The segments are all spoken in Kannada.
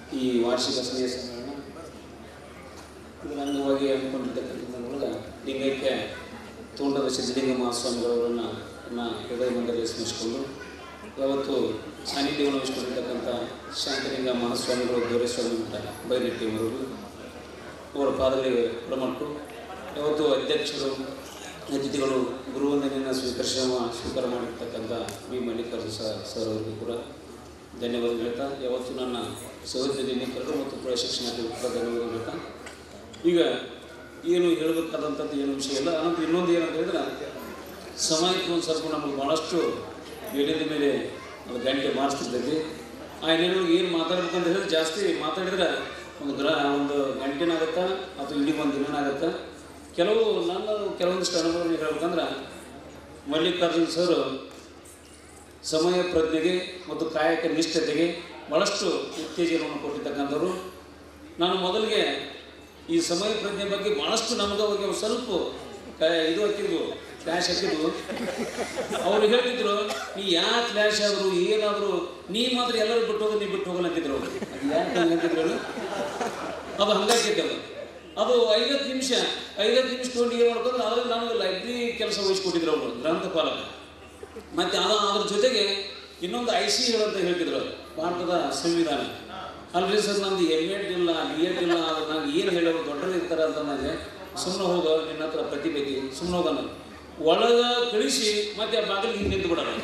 ಈ ವಾರ್ಷಿಕ ಸ್ನೇಹ ಸಮ್ಮೇಳನ ಇದರ ಅಂಗವಾಗಿ ಹಮ್ಮಿಕೊಂಡಿರ್ತಕ್ಕಂಥ ಮೂಲಕ ಲಿಂಗೈಕ್ಯ ತೋಂಡದ ಸಿದ್ಧಲಿಂಗ ಮಹಾಸ್ವಾಮಿಗಳವರನ್ನು ನನ್ನ ಹೃದಯ ಮಂಡಳಿ ಸ್ಮರಿಸಿಕೊಂಡು ಯಾವತ್ತು ಸಾನ್ನಿಧ್ಯವನ್ನು ವಹಿಸಿಕೊಂಡಿರ್ತಕ್ಕಂಥ ಶಾಂತಲಿಂಗ ಮಹಾಸ್ವಾಮಿಗಳು ದೊರೆಸ್ವಾಮಿ ಮಠ ಬೈರೆಟ್ಟಿಯವರು ಅವರ ಪಾದಗಳಿಗೆ ಪ್ರಮಟ್ಟು ಯಾವತ್ತು ಅಧ್ಯಕ್ಷರು ಅತಿಥಿಗಳು ಗುರುವಂದನೆಯನ್ನು ಸ್ವೀಕರಿಸ ಸ್ವೀಕಾರ ಮಾಡಿರ್ತಕ್ಕಂಥ ವಿ ಮಲ್ಲಿಕಾರ್ಜುನ ಸರ್ ಸರ್ ಅವರಿಗೂ ಕೂಡ ಧನ್ಯವಾದ ಹೇಳ್ತಾ ಯಾವತ್ತು ನನ್ನ ಸಹೋದರಿ ಮಿತ್ರರು ಮತ್ತು ಪ್ರಶಿಕ್ಷಣಕ್ಕೆ ಕೂಡ ಧನ್ಯವಾದ ಹೇಳ್ತಾ ಈಗ ಏನು ಹೇಳಬೇಕಾದಂಥದ್ದು ಏನು ವಿಷಯ ಇಲ್ಲ ಅನಂತರ ಇನ್ನೊಂದು ಏನಂತ ಹೇಳಿದ್ರೆ ಸಮಯಕ್ಕೆ ಒಂದು ಸ್ವಲ್ಪ ನಮಗೆ ಭಾಳಷ್ಟು ಮೇಲಿಂದ ಮೇಲೆ ಒಂದು ಗಂಟೆ ಮಾರಿಸ್ತಿರ್ತೈತಿ ಆ ಏನೇನು ಏನು ಮಾತಾಡ್ಬೇಕಂತ ಹೇಳಿದ್ರೆ ಜಾಸ್ತಿ ಮಾತಾಡಿದ್ರೆ ಒಂದು ಗ್ರ ಒಂದು ಗಂಟೆನಾಗತ್ತಾ ಅಥವಾ ಇಡೀ ಒಂದು ದಿನನಾಗತ್ತಾ ಕೆಲವು ನನ್ನ ಕೆಲವೊಂದಿಷ್ಟು ಅನುಭವ ಹೇಳ್ಬೇಕಂದ್ರೆ ಮಲ್ಲಿಕಾರ್ಜುನ್ ಸರ್ ಸಮಯ ಪ್ರಜ್ಞೆಗೆ ಮತ್ತು ಕಾಯಕ ನಿಷ್ಠತೆಗೆ ಭಾಳಷ್ಟು ಉತ್ತೇಜನವನ್ನು ಕೊಟ್ಟಿರ್ತಕ್ಕಂಥವ್ರು ನಾನು ಮೊದಲಿಗೆ ಈ ಸಮಯ ಪ್ರಜ್ಞೆ ಬಗ್ಗೆ ಭಾಳಷ್ಟು ನಮ್ಗೆ ಅವಾಗ ಒಂದು ಸ್ವಲ್ಪ ಕ- ಇದು ಹಾಕಿದ್ವು ಕ್ಲಾಶ್ ಹಾಕಿದ್ವು ಅವ್ರು ಹೇಳ್ತಿದ್ರು ನೀ ಯಾಕೆ ಕ್ಲಾಶ್ ಆದ್ರು ಏನಾದ್ರು ನೀ ಮಾತ್ರ ಎಲ್ಲರೂ ಬಿಟ್ಟು ಹೋಗಿ ನೀ ಬಿಟ್ಟು ಹೋಗಲ್ಲ ಅಂತಿದ್ರು ಅವ್ರು ಅದು ಯಾಕೆ ಹಂಗೆ ಅಂತಿದ್ರು ಹೇಳು? ಅದು ಹಂಗಾಗಿದ್ದಲ್ಲ ಅದು ಐವತ್ತು ನಿಮಿಷ ಐವತ್ತು ನಿಮಿಷ ತೊಗೊಂಡು ಏನು ಮಾಡ್ಕೊಂಡು ಅದ್ರಲ್ಲಿ ನನಗೆ ಲೈಬ್ರರಿ ಕೆಲಸ ವಹಿಸ್ಕೊಟ್ಟಿದ್ರು ಅವರು ಗ್ರಂಥಪಾಲಕ ಮತ್ತೆ ಅದ ಅದ್ರ ಜೊತೆಗೆ ಇನ್ನೊಂದು ಐ ಸಿ ಅಂತ ಹೇಳ್ತಿದ್ರು ಅವ್ರು, ಭಾರತದ ಸಂವಿಧಾನ ಅಲ್ರಿ ಸರ್ ನಂದು ಎಮ್ ಎಡ್ ಇಲ್ಲ ಬಿ ಎಡ್ ಇಲ್ಲ ಅದು ನಾನು ಏನು ಹೇಳೋರು ದೊಡ್ಡರು ಇರ್ತಾರೆ ಅಂತ ನನಗೆ ಸುಮ್ಮನೆ ಹೋಗೋ ನಿನ್ನ ಹತ್ರ ಪ್ರತಿಭೆ ಐತಿ ಸುಮ್ಮನೆ ಹೋಗೋಣ ಒಳಗ ಕಳಿಸಿ ಮತ್ತೆ ಆ ಬಾಗಿಲಿಗೆ ಹಿಂಗೆ ನಿಂತು ಬಿಡೋಣ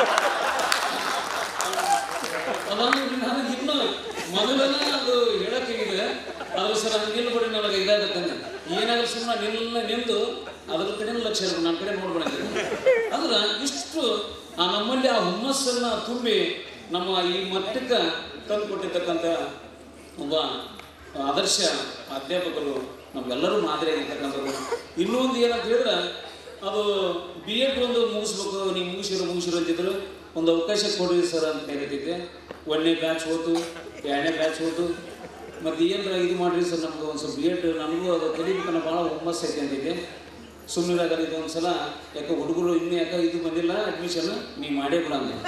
ಅದನ್ನು ನನಗೆ ಇನ್ನೂ ಮೊದಲನೇ ಅದು ಹೇಳಕ್ಕಾಗಿದೆ ಅದ್ರ ಸರ್ ಹಂಗಿಲ್ಲ ಬಿಡಿ ನನಗೆ ಇದಾಗತ್ತೆ ಏನಾದ್ರು ಸುಮ್ಮನೆ ನಿಲ್ಲ ನಿಂದು ಅದ್ರ ಕಡೆ ಲಕ್ಷ್ಯ ಇರ್ಬೇಕು ನನ್ನ ಕಡೆ ನೋಡ್ಬೇಡ ಅಂದ್ರೆ ಇಷ್ಟು ಆ ನಮ್ಮಲ್ಲಿ ಆ ಹುಮ್ಮಸ್ಸನ್ನ ತುಂಬಿ ನಮ್ಮ ಈ ಮಟ್ಟಕ್ಕೆ ತಂದು ಕೊಟ್ಟಿರ್ತಕ್ಕಂಥ ಒಬ್ಬ ಆದರ್ಶ ಅಧ್ಯಾಪಕರು ನಮ್ಗೆಲ್ಲರೂ ಮಾದರಿ ಆಗಿರ್ತಕ್ಕಂಥವ್ರು ಇನ್ನೂ ಒಂದು ಏನಂತ ಹೇಳಿದ್ರೆ ಅದು ಬಿ ಎಡ್ ಒಂದು ಮುಗಿಸ್ಬೇಕು ನೀವು ಮುಗಿಸಿರೋ ಮುಗಿಸಿರೋ ಅಂತಿದ್ರು ಒಂದು ಅವಕಾಶ ಕೊಡಿ ಸರ್ ಅಂತ ಹೇಳ್ತಿದ್ದೆ ಒಂದನೇ ಬ್ಯಾಚ್ ಹೋತು ಎರಡನೇ ಬ್ಯಾಚ್ ಹೋತು ಮತ್ತು ಏನಾರ ಇದು ಮಾಡ್ರಿ ಸರ್ ನಮ್ಗೆ ಒಂದು ಸ್ವಲ್ಪ ಬಿ ಎಡ್ ನನಗೂ ಅದು ಕಲಿಬೇಕನ್ನ ಭಾಳ ಹುಮ್ಮಸ್ ಐತೆ ಅಂತಿದ್ದೆ ಸುಮ್ಮನೆ ಇದು ಒಂದು ಸಲ ಯಾಕೆ ಹುಡುಗರು ಇನ್ನೂ ಯಾಕೆ ಇದು ಬಂದಿಲ್ಲ ಅಡ್ಮಿಷನ್ ನೀವು ಮಾಡೇ ಬಿಡ ಅಂದೆ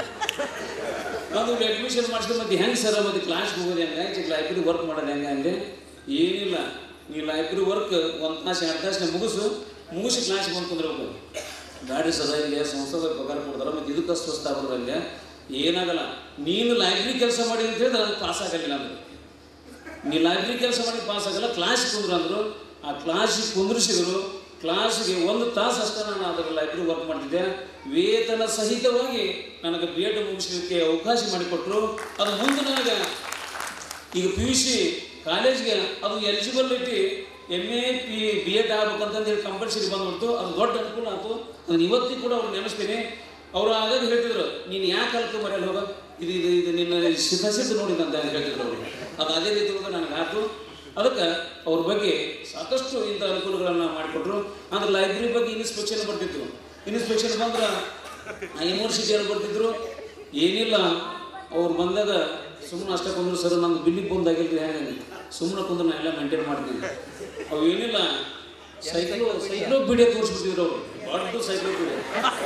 ಅದು ಅಡ್ಮಿಷನ್ ಮಾಡಿಸಿದ್ರೆ ಮತ್ತೆ ಹೆಂಗೆ ಸರ್ ಮತ್ತೆ ಕ್ಲಾಸ್ ಹೋಗೋದು ಹೆಂಗೆ ಆಯ್ತು ಲೈಬ್ರರಿ ವರ್ಕ್ ಮಾಡೋದು ಹೆಂಗೆ ಅಂದರೆ ಏನಿಲ್ಲ ನೀವು ಲೈಬ್ರರಿ ವರ್ಕ್ ಒಂದು ತಾಸು ಎರಡು ತಾಸು ಮುಗಿಸು ಮುಗಿಸಿ ಕ್ಲಾಸ್ ಬಂದು ಕುಂದ್ರಬೇಕು ಗಾಡಿ ಸದಾ ಇಲ್ಲಿ ಸಂಸ್ಥೆದಾಗ ಪಗಾರ ಕೊಡ್ತಾರೆ ಮತ್ತು ಇದಕ್ಕೆ ಸ್ವಸ್ಥ ಆಗೋದ್ರಲ್ಲಿ ಏನಾಗಲ್ಲ ನೀನು ಲೈಬ್ರರಿ ಕೆಲಸ ಮಾಡಿ ಅಂತ ಹೇಳಿದ್ರೆ ಅದು ಪಾಸ್ ಆಗಲಿಲ್ಲ ಅಂದ್ರೆ ನೀ ಲೈಬ್ರರಿ ಕೆಲಸ ಮಾಡಿ ಪಾಸ್ ಆಗಲ್ಲ ಕ್ಲಾಸ್ ಕುಂದ್ರು ಅಂದರು ಆ ಕ್ಲಾಸಿಗೆ ಕುಂದ್ರಿಸಿದ್ರು ಕ್ಲಾಸ್ಗೆ ಒಂದು ತಾಸು ಅಷ್ಟೇ ನಾನು ಅದರ ಲೈಬ್ರರಿ ವರ್ಕ್ ಮಾಡ್ತಿದ್ದೆ ವೇತನ ಸಹಿತವಾಗಿ ನನಗೆ ಬಿ ಎಡ್ ಮುಗಿಸಲಿಕ್ಕೆ ಅವಕಾಶ ಮಾಡಿಕೊಟ್ರು ಅದು ಮುಂದೆ ನನಗೆ ಈಗ ಪಿ ಯು ಸಿ ಕಾಲೇಜ್ಗೆ ಅದು eligibility M A P B Ed ಆಗ್ಬೇಕಂತಂದು ಹೇಳಿ ಕಂಪಲ್ಸರಿ ಬಂದ್ಬಿಡ್ತು ಅದು ದೊಡ್ಡ ಅನುಕೂಲ ಆಯ್ತು ಅದನ್ನು ಇವತ್ತಿಗೂ ಕೂಡ ಅವ್ರು ನೆನೆಸ್ತೀನಿ ಅವರು ಆಗಾಗ ಹೇಳ್ತಿದ್ರು ನೀನು ಯಾಕೆ ಕಲ್ತು ಮರೆಯಲ್ಲ ಹೋಗ ಇದು ಇದು ಇದು ನಿನ್ನ ಸಿದ್ಧಸಿದ್ಧ ನೋಡಿದಂತ ಹೇಳ್ತಿದ್ರು ಅವರು ಅದು ಅದೇ ರೀತಿ ಒಳಗೆ ನನಗೆ ಆಯ್ತು ಅದಕ್ಕೆ ಅವ್ರ ಬಗ್ಗೆ ಸಾಕಷ್ಟು ಇಂಥ ಅನುಕೂಲಗಳನ್ನು ಮಾಡಿಕೊಟ್ರು ಅಂದ್ರೆ ಲೈಬ್ರರಿ ಬಗ್ಗೆ ಇನ್ಸ್ಪೆಕ್ಷನ್ ಬರ್ತಿತ್ತು ಇನ್ಸ್ಪೆಕ್ಷನ್ ಬಂದ್ರೆ ಯೂನಿವರ್ಸಿಟಿಯಲ್ಲಿ ಬರ್ತಿದ್ರು ಏನಿಲ್ಲ ಅವ್ರು ಬಂದಾಗ ಸುಮ್ಮನೆ ಅಷ್ಟೇ ಕುಂದ್ರು ಸರ್ ನಂದು ಬಿಲ್ಲಿಗೆ ಬಂದಾಗಿಲ್ರಿ ಹೆಂಗೆ ಸುಮ್ಮನೆ ಕುಂದ್ರೆ ನಾ ಎಲ್ಲ ಮೇಂಟೈನ್ ಮಾಡ್ತೀನಿ ಅವು ಏನಿಲ್ಲ ಸೈಕ್ಲೋ ಸೈಕ್ಲೋಪೀಡಿಯಾ ತೋರಿಸ್ಬಿಟ್ಟಿದ್ರು ಅವರು ದೊಡ್ಡ ಸೈಕ್ಲೋಪೀಡಿಯಾ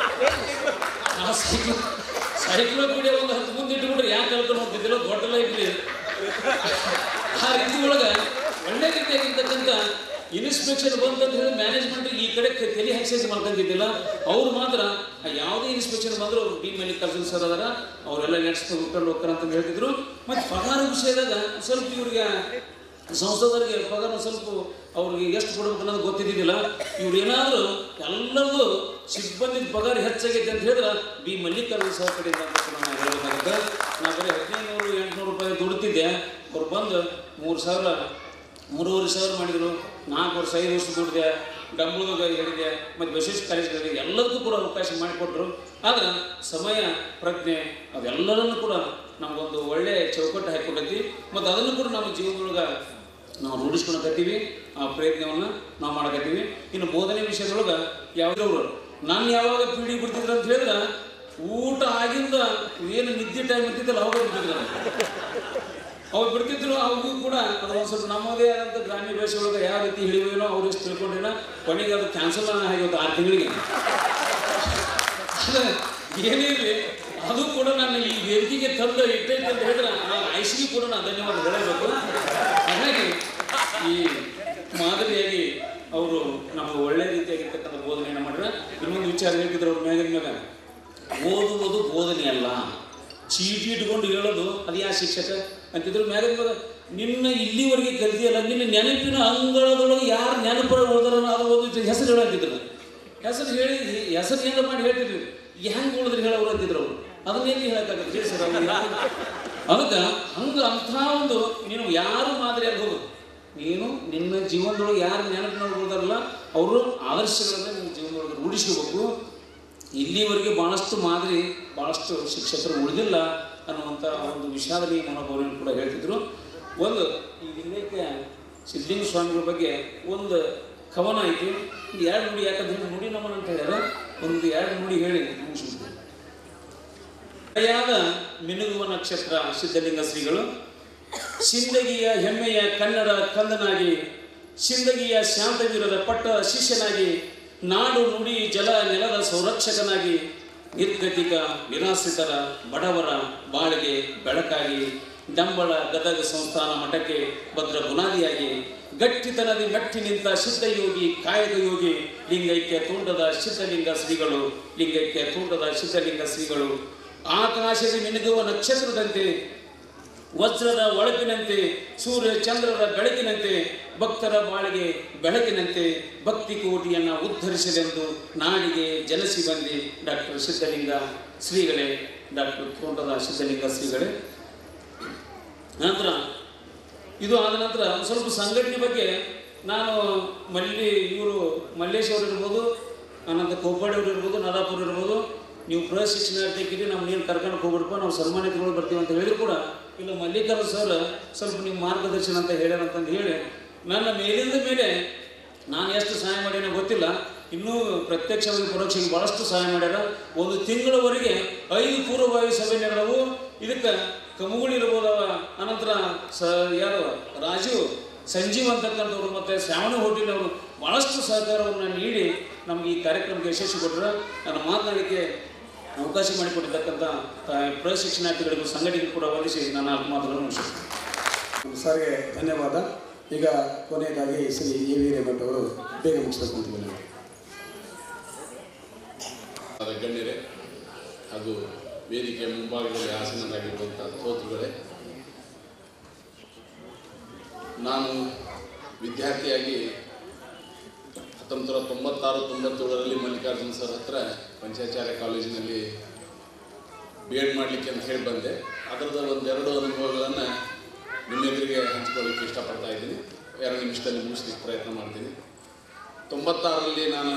ಆ ಸೈಕ್ಲೋ ಸೈಕ್ಲೋಪೀಡಿಯಾ ಒಂದು ಹತ್ತು ಮುಂದೆ ಇಟ್ಬಿಟ್ರೆ ಯಾಕೆ ಕಲ್ಕೊಂಡು ಹೋಗ್ತಿದ್ದಿಲ್ಲ ದೊಡ್ಡ ಲೈಬ್ರರಿ ಆ ರೀತಿ ಒಳಗೆ ಒಳ್ಳೆ ರೀತಿಯಾಗಿರ್ತಕ್ಕಂಥ ಇನ್ಸ್ಪೆಕ್ಷನ್ ಬಂತಂತ ಹೇಳಿ ಮ್ಯಾನೇಜ್ಮೆಂಟ್ ಈ ಕಡೆ ಕ- ತಲೆ ಎಕ್ಸೈಸ್ ಮಾಡ್ಕೊಂತಿದ್ದಿಲ್ಲ ಅವ್ರು ಮಾತ್ರ ಆ ಯಾವುದೇ ಇನ್ಸ್ಪೆಕ್ಷನ್ ಬಂದ್ರು ಅವ್ರು ಡಿ ಮಲ್ಲಿಕಾರ್ಜುನ್ ಸರ್ ಅದರ ಅವರೆಲ್ಲ ನಡೆಸ್ಕೊಂಡು ಹೋಗ್ಕೊಂಡು ಹೋಗ್ತಾರೆ ಅಂತ ಹೇಳ್ತಿದ್ರು ಮತ್ತು ಪಗಾರ ವಿಷಯದಾಗ ಸ್ವಲ್ಪ ಇವ್ರಿಗೆ ಸಂಸದರಿಗೆ ಪಗಾರ ಒಂದ್ ಸ್ವಲ್ಪ ಅವ್ರಿಗೆ ಎಷ್ಟು ಕೊಡ್ಬೇಕು ಅನ್ನೋದು ಗೊತ್ತಿದ್ದಿದ್ದಿಲ್ಲ ಇವ್ರು ಏನಾದರೂ ಎಲ್ಲರದು ಸಿಬ್ಬಂದಿ ಪಗಾರ ಹೆಚ್ಚಾಗೈತೆ ಅಂತ ಹೇಳಿದ್ರೆ ಬಿ ಮಲ್ಲಿಕಾರ್ಜುನ್ ಸರ್ ಕಡೆಯಿಂದ ಅಂತ ನಾನು ಹೇಳ್ಬೇಕಾಗುತ್ತೆ ನಾ ಬರೀ ಹದಿನೈದು ಎಂಟುನೂರು ರೂಪಾಯಿ ದುಡ್ತಿದ್ದೆ ಅವ್ರು ಬಂದು ಮೂರು ಸಾವಿರ ಮೂರುವರೆ ಸಾವಿರ ಮಾಡಿದರು ನಾಲ್ಕು ವರ್ಷ ಐದು ವರ್ಷ ದುಡಿದೆ ಡಂಬಳದಾಗ ಹೇಳಿದೆ ಮತ್ತು ವಿಶೇಷ ಕಾಲೇಜ್ಗಳಿಗೆ ಎಲ್ಲದಕ್ಕೂ ಕೂಡ ಅವಕಾಶ ಮಾಡಿಕೊಟ್ರು ಆದ್ರೆ ಸಮಯ ಪ್ರಜ್ಞೆ ಅದೆಲ್ಲರನ್ನು ಕೂಡ ನಮಗೊಂದು ಒಳ್ಳೆ ಚೌಕಟ್ಟು ಹಾಕಿಕೊಟ್ಟೈತಿ ಮತ್ತು ಅದನ್ನು ಕೂಡ ನಮ್ಮ ಜೀವನದೊಳಗೆ ನಾವು ರೂಢಿಸ್ಕೊಳಕತ್ತೀವಿ ಆ ಪ್ರಯತ್ನವನ್ನು ನಾವು ಮಾಡಕತ್ತೀವಿ ಇನ್ನು ಬೋಧನೆ ವಿಷಯದೊಳಗೆ ಯಾವುದವರು ನಾನು ಯಾವಾಗ ಪೀಡಿ ಬಿಡ್ತಿದ್ರು ಅಂತ ಹೇಳಿದ್ರೆ ಊಟ ಆಗಿಂದ ಏನು ನಿದ್ದೆ ಟೈಮ್ ಇರ್ತಿದ್ದಲ್ಲ ಅವಾಗ ಬಿಡ್ತಿದ್ರು ನನಗೆ. ಅವು ಬಿಡ್ತಿದ್ರು ಅವ್ರಿಗೂ ಕೂಡ ಅದು ಒಂದು ಸ್ವಲ್ಪ ನಮ್ಮದೇ ಆದಂಥ ಗ್ರಾಮೀಣ ಭಾಷೆ ಒಳಗೆ ಯಾವ ರೀತಿ ಹಿಡಿವೇನೋ ಅವ್ರು ಎಷ್ಟು ತಿಳ್ಕೊಂಡ್ರೇನೋ ಕೊನೆಗೆ ಅದು ಕ್ಯಾನ್ಸಲ್ ಆಗಿತ್ತು ಆರು ತಿಂಗಳಿಗೆ ಅದು ಏನೇ ಇರಲಿ ಅದು ಕೂಡ ನನ್ನ ಈ ವೇದಿಕೆಗೆ ತಂದು ಇಟ್ಟೈತೆ ಅಂತ ಹೇಳಿದ್ರೆ ಆ ಐಸಿಗೆ ಕೂಡ ನಾನು ಧನ್ಯವಾದ ಹೇಳಬೇಕು ಈ ಮಾದರಿಯಾಗಿ ಅವರು ನಮಗೆ ಒಳ್ಳೆ ರೀತಿಯಾಗಿರ್ತಕ್ಕಂಥ ಬೋಧನೆಯನ್ನು ಮಾಡ್ರೆ ಇನ್ನೊಂದು ವಿಚಾರ ಹೇಳ್ತಿದ್ರು ಅವ್ರ ಮ್ಯಾಗಿನ ಮ್ಯಾಗ ಓದುವುದು ಬೋಧನೆ ಅಲ್ಲ ಚೀಟಿ ಇಟ್ಕೊಂಡು ಹೇಳೋದು ಅದು ಯಾ ಶಿಕ್ಷಕ ಅಂತಿದ್ರು ಮ್ಯಾಗಿನ ಮ್ಯಾಗ ನಿನ್ನ ಇಲ್ಲಿವರೆಗೆ ಕಲ್ತಿಯಲ್ಲ ನಿನ್ನ ನೆನಪಿನ ಅಂಗಳದೊಳಗೆ ಯಾರು ನೆನಪರ ಉಳಿದಾರ ಅದು ಓದು ಹೆಸರು ಹೇಳಂತಿದ್ರು ಹೆಸರು ಹೇಳಿ ಹೆಸರು ಏನಾರ ಮಾಡಿ ಹೇಳ್ತಿದ್ರು ಹೆಂಗೆ ಉಳಿದ್ರೆ ಹೇಳೋರು ಅಂತಿದ್ರು ಅವರು ಅದನ್ನ ಎಲ್ಲಿ ಹೇಳಕ್ಕಾಗತ್ತೆ ಹೇಳಿ ಸರ್ ಅವ್ರಿಗೆ ಅದಕ್ಕೆ ಹಂಗ ಅಂಥ ಒಂದು ನೀನು ಯಾರು ಮಾದರಿಯಾಗಿ ಹೋಗೋದು ನೀನು ನಿನ್ನ ಜೀವನದೊಳಗೆ ಯಾರು ನೆನಪಿನೊಳಗೆ ಉಳಿದಾರಲ್ಲ ಅವರು ಆದರ್ಶಗಳನ್ನ ನಿನ್ನ ಜೀವನದೊಳಗೆ ರೂಢಿಸ್ಕೋಬೇಕು ಇಲ್ಲಿವರೆಗೆ ಭಾಳಷ್ಟು ಮಾದರಿ ಭಾಳಷ್ಟು ಶಿಕ್ಷಕರು ಉಳಿದಿಲ್ಲ ಅನ್ನುವಂಥ ಒಂದು ವಿಷಾದನೀಯ ಮನೋಭಾವನೆಯನ್ನು ಕೂಡ ಹೇಳ್ತಿದ್ರು ಒಂದು ಈ ಲಿಂಗೈಕ್ಯ ಸಿದ್ಧಲಿಂಗ ಸ್ವಾಮಿಗಳ ಬಗ್ಗೆ ಒಂದು ಕವನ ಐತಿ ಒಂದು ಎರಡು ನುಡಿ ಯಾಕಂದ್ರೆ ನುಡಿ ನಮನ ಅಂತ ಹೇಳ್ಯಾರ ಒಂದು ಎರಡು ನುಡಿ ಹೇಳಿ ಮುಗಿಸ್ಬಿಡ್ತೀನಿ ಮಳೆಯಾದ ಮಿನುಗುವ ನಕ್ಷತ್ರ ಸಿದ್ಧಲಿಂಗ ಶ್ರೀಗಳು ಸಿಂದಗಿಯ ಹೆಮ್ಮೆಯ ಕನ್ನಡ ಕಂದನಾಗಿ ಸಿಂದಗಿಯ ಶಾಂತವೀರರ ಪಟ್ಟ ಶಿಷ್ಯನಾಗಿ ನಾಡು ನುಡಿ ಜಲ ನೆಲದ ಸಂರಕ್ಷಕನಾಗಿ ನಿರ್ಗತಿಕ ನಿರಾಶ್ರಿತರ ಬಡವರ ಬಾಳಿಗೆ ಬೆಳಕಾಗಿ ಡಂಬಳ ಗದಗ ಸಂಸ್ಥಾನ ಮಠಕ್ಕೆ ಭದ್ರ ಬುನಾದಿಯಾಗಿ ಗಟ್ಟಿತನದಿ ಮೆಟ್ಟಿ ನಿಂತ ಸಿದ್ಧಯೋಗಿ ಕಾಯಕ ಯೋಗಿ ಲಿಂಗೈಕ್ಯ ತುಂಡದ ಸಿದ್ಧಲಿಂಗ ಶ್ರೀಗಳು ಲಿಂಗೈಕ್ಯ ತುಂಡದ ಸಿದ್ಧಲಿಂಗ ಶ್ರೀಗಳು ಆಕಾಶದ ಮಿನುಗುವ ನಕ್ಷತ್ರದಂತೆ ವಜ್ರದ ಒಳಪಿನಂತೆ ಸೂರ್ಯ ಚಂದ್ರರ ಬೆಳಕಿನಂತೆ ಭಕ್ತರ ಬಾಳಿಗೆ ಬೆಳಕಿನಂತೆ ಭಕ್ತಿ ಕೋಟಿಯನ್ನು ಉದ್ಧರಿಸಲೆಂದು ನಾಡಿಗೆ ಜನಸಿ ಬಂದಿ ಡಾಕ್ಟರ್ ಸಿದ್ಧಲಿಂಗ ಶ್ರೀಗಳೇ ಡಾಕ್ಟರ್ ತೋಟದ ಸಿದ್ಧಲಿಂಗ ಶ್ರೀಗಳೇ ನಂತರ ಇದು ಆದ ನಂತರ ಒಂದ್ ಸ್ವಲ್ಪ ಸಂಘಟನೆ ಬಗ್ಗೆ ನಾನು ಮಲ್ಲಿ ಇವರು ಮಲ್ಲೇಶ್ ಅವರು ಇರ್ಬೋದು ಅನಂತ ಕೋಪಾಡಿ ಅವರು ಇರ್ಬೋದು ನದಾಪುರ ಇರ್ಬೋದು ನೀವು ಪ್ರಶಿಕ್ಷಣಾರ್ಥಿಕ್ಕಿರಿ ನಮ್ಮ ನೀನು ಕರ್ಕೊಂಡು ಹೋಗ್ಬಿಡಪ್ಪ ನಾವು ಸನ್ಮಾನಿತಗಳು ಬರ್ತೀವಿ ಅಂತ ಹೇಳಿದ್ರು ಕೂಡ ಇಲ್ಲ ಮಲ್ಲಿಕಾರ್ಜುನ ಸರ್ ಸ್ವಲ್ಪ ನಿಮ್ಮ ಮಾರ್ಗದರ್ಶನ ಅಂತ ಹೇಳ್ಯಾರ ಅಂತಂದು ಹೇಳಿ ನನ್ನ ಮೇಲಿಂದ ಮೇಲೆ ನಾನು ಎಷ್ಟು ಸಹಾಯ ಮಾಡ್ಯಾನೋ ಗೊತ್ತಿಲ್ಲ ಇನ್ನೂ ಪ್ರತ್ಯಕ್ಷವಾಗಿ ಪರೋಕ್ಷವಾಗಿ ಭಾಳಷ್ಟು ಸಹಾಯ ಮಾಡ್ಯಾರ ಒಂದು ತಿಂಗಳವರೆಗೆ ಐದು ಪೂರ್ವಭಾವಿ ಸಭೆ ನಡೆದವು ಇದಕ್ಕೆ ಕಮುಗುಳಿ ಇರ್ಬೋದವ ಅನಂತರ ಸ ಯಾರು ರಾಜು ಸಂಜೀವ್ ಅಂತಕ್ಕಂಥವ್ರು ಮತ್ತು ಶ್ರಾವಣ ಹೋಟೆಲ್ ಅವರು ಭಾಳಷ್ಟು ಸಹಕಾರವನ್ನು ನೀಡಿ ನಮಗೆ ಈ ಕಾರ್ಯಕ್ರಮಕ್ಕೆ ಯಶಸ್ವಿ ಕೊಟ್ಟರು ನಾನು ಮಾತನಾಡಲಿಕ್ಕೆ ಅವಕಾಶ ಮಾಡಿಕೊಟ್ಟಿರ್ತಕ್ಕಂಥ ತ- ಪ್ರಶಿಕ್ಷಣಾರ್ಥಿಗಳಿಗೂ ಸಂಘಟನೆಗೂ ಕೂಡ ವಂದಿಸಿ ನನ್ನ ನಾಲ್ಕು ಮಾತುಗಳನ್ನು ಮುಗಿಸುತ್ತೇನೆ ಸರ್ಗೆ ಧನ್ಯವಾದ ಈಗ ಕೊನೆಯದಾಗಿ ಶ್ರೀ ಎ ವಿ ರೇಮಠ್ ಅವರು ಬೇಗ ಮುಗಿಸ್ಬೇಕು ಅಂತೀವಿ ನಾವು ಆದ ಗಣ್ಯರೇ ಹಾಗೂ ವೇದಿಕೆಯ ಮುಂಭಾಗದಲ್ಲಿ ಆಸೀನರಾಗಿರುವಂಥ ಸ್ತೋತೃಗಳೇ ನಾನು ವಿದ್ಯಾರ್ಥಿಯಾಗಿ ಹತ್ತೊಂಬತ್ತು ನೂರ ತೊಂಬತ್ತಾರು ತೊಂಬತ್ತೇಳರಲ್ಲಿ ಮಲ್ಲಿಕಾರ್ಜುನ ಸರ್ ಹತ್ರ ಪಂಚಾಚಾರ್ಯ ಕಾಲೇಜಿನಲ್ಲಿ ಬಿ ಎಡ್ ಮಾಡಲಿಕ್ಕೆ ಅಂತ ಹೇಳಿ ಬಂದೆ ಅದರದ ಒಂದೆರಡು ಅನುಭವಗಳನ್ನು ನಿಮ್ಮ ಎದುರಿಗೆ ಹಂಚ್ಕೊಳ್ಳಿಕ್ಕೆ ಇಷ್ಟಪಡ್ತಾ ಇದ್ದೀನಿ ಎರಡು ನಿಮಿಷದಲ್ಲಿ ಮುಗಿಸ್ಲಿಕ್ಕೆ ಪ್ರಯತ್ನ ಮಾಡ್ತೀನಿ ತೊಂಬತ್ತಾರರಲ್ಲಿ ನಾನು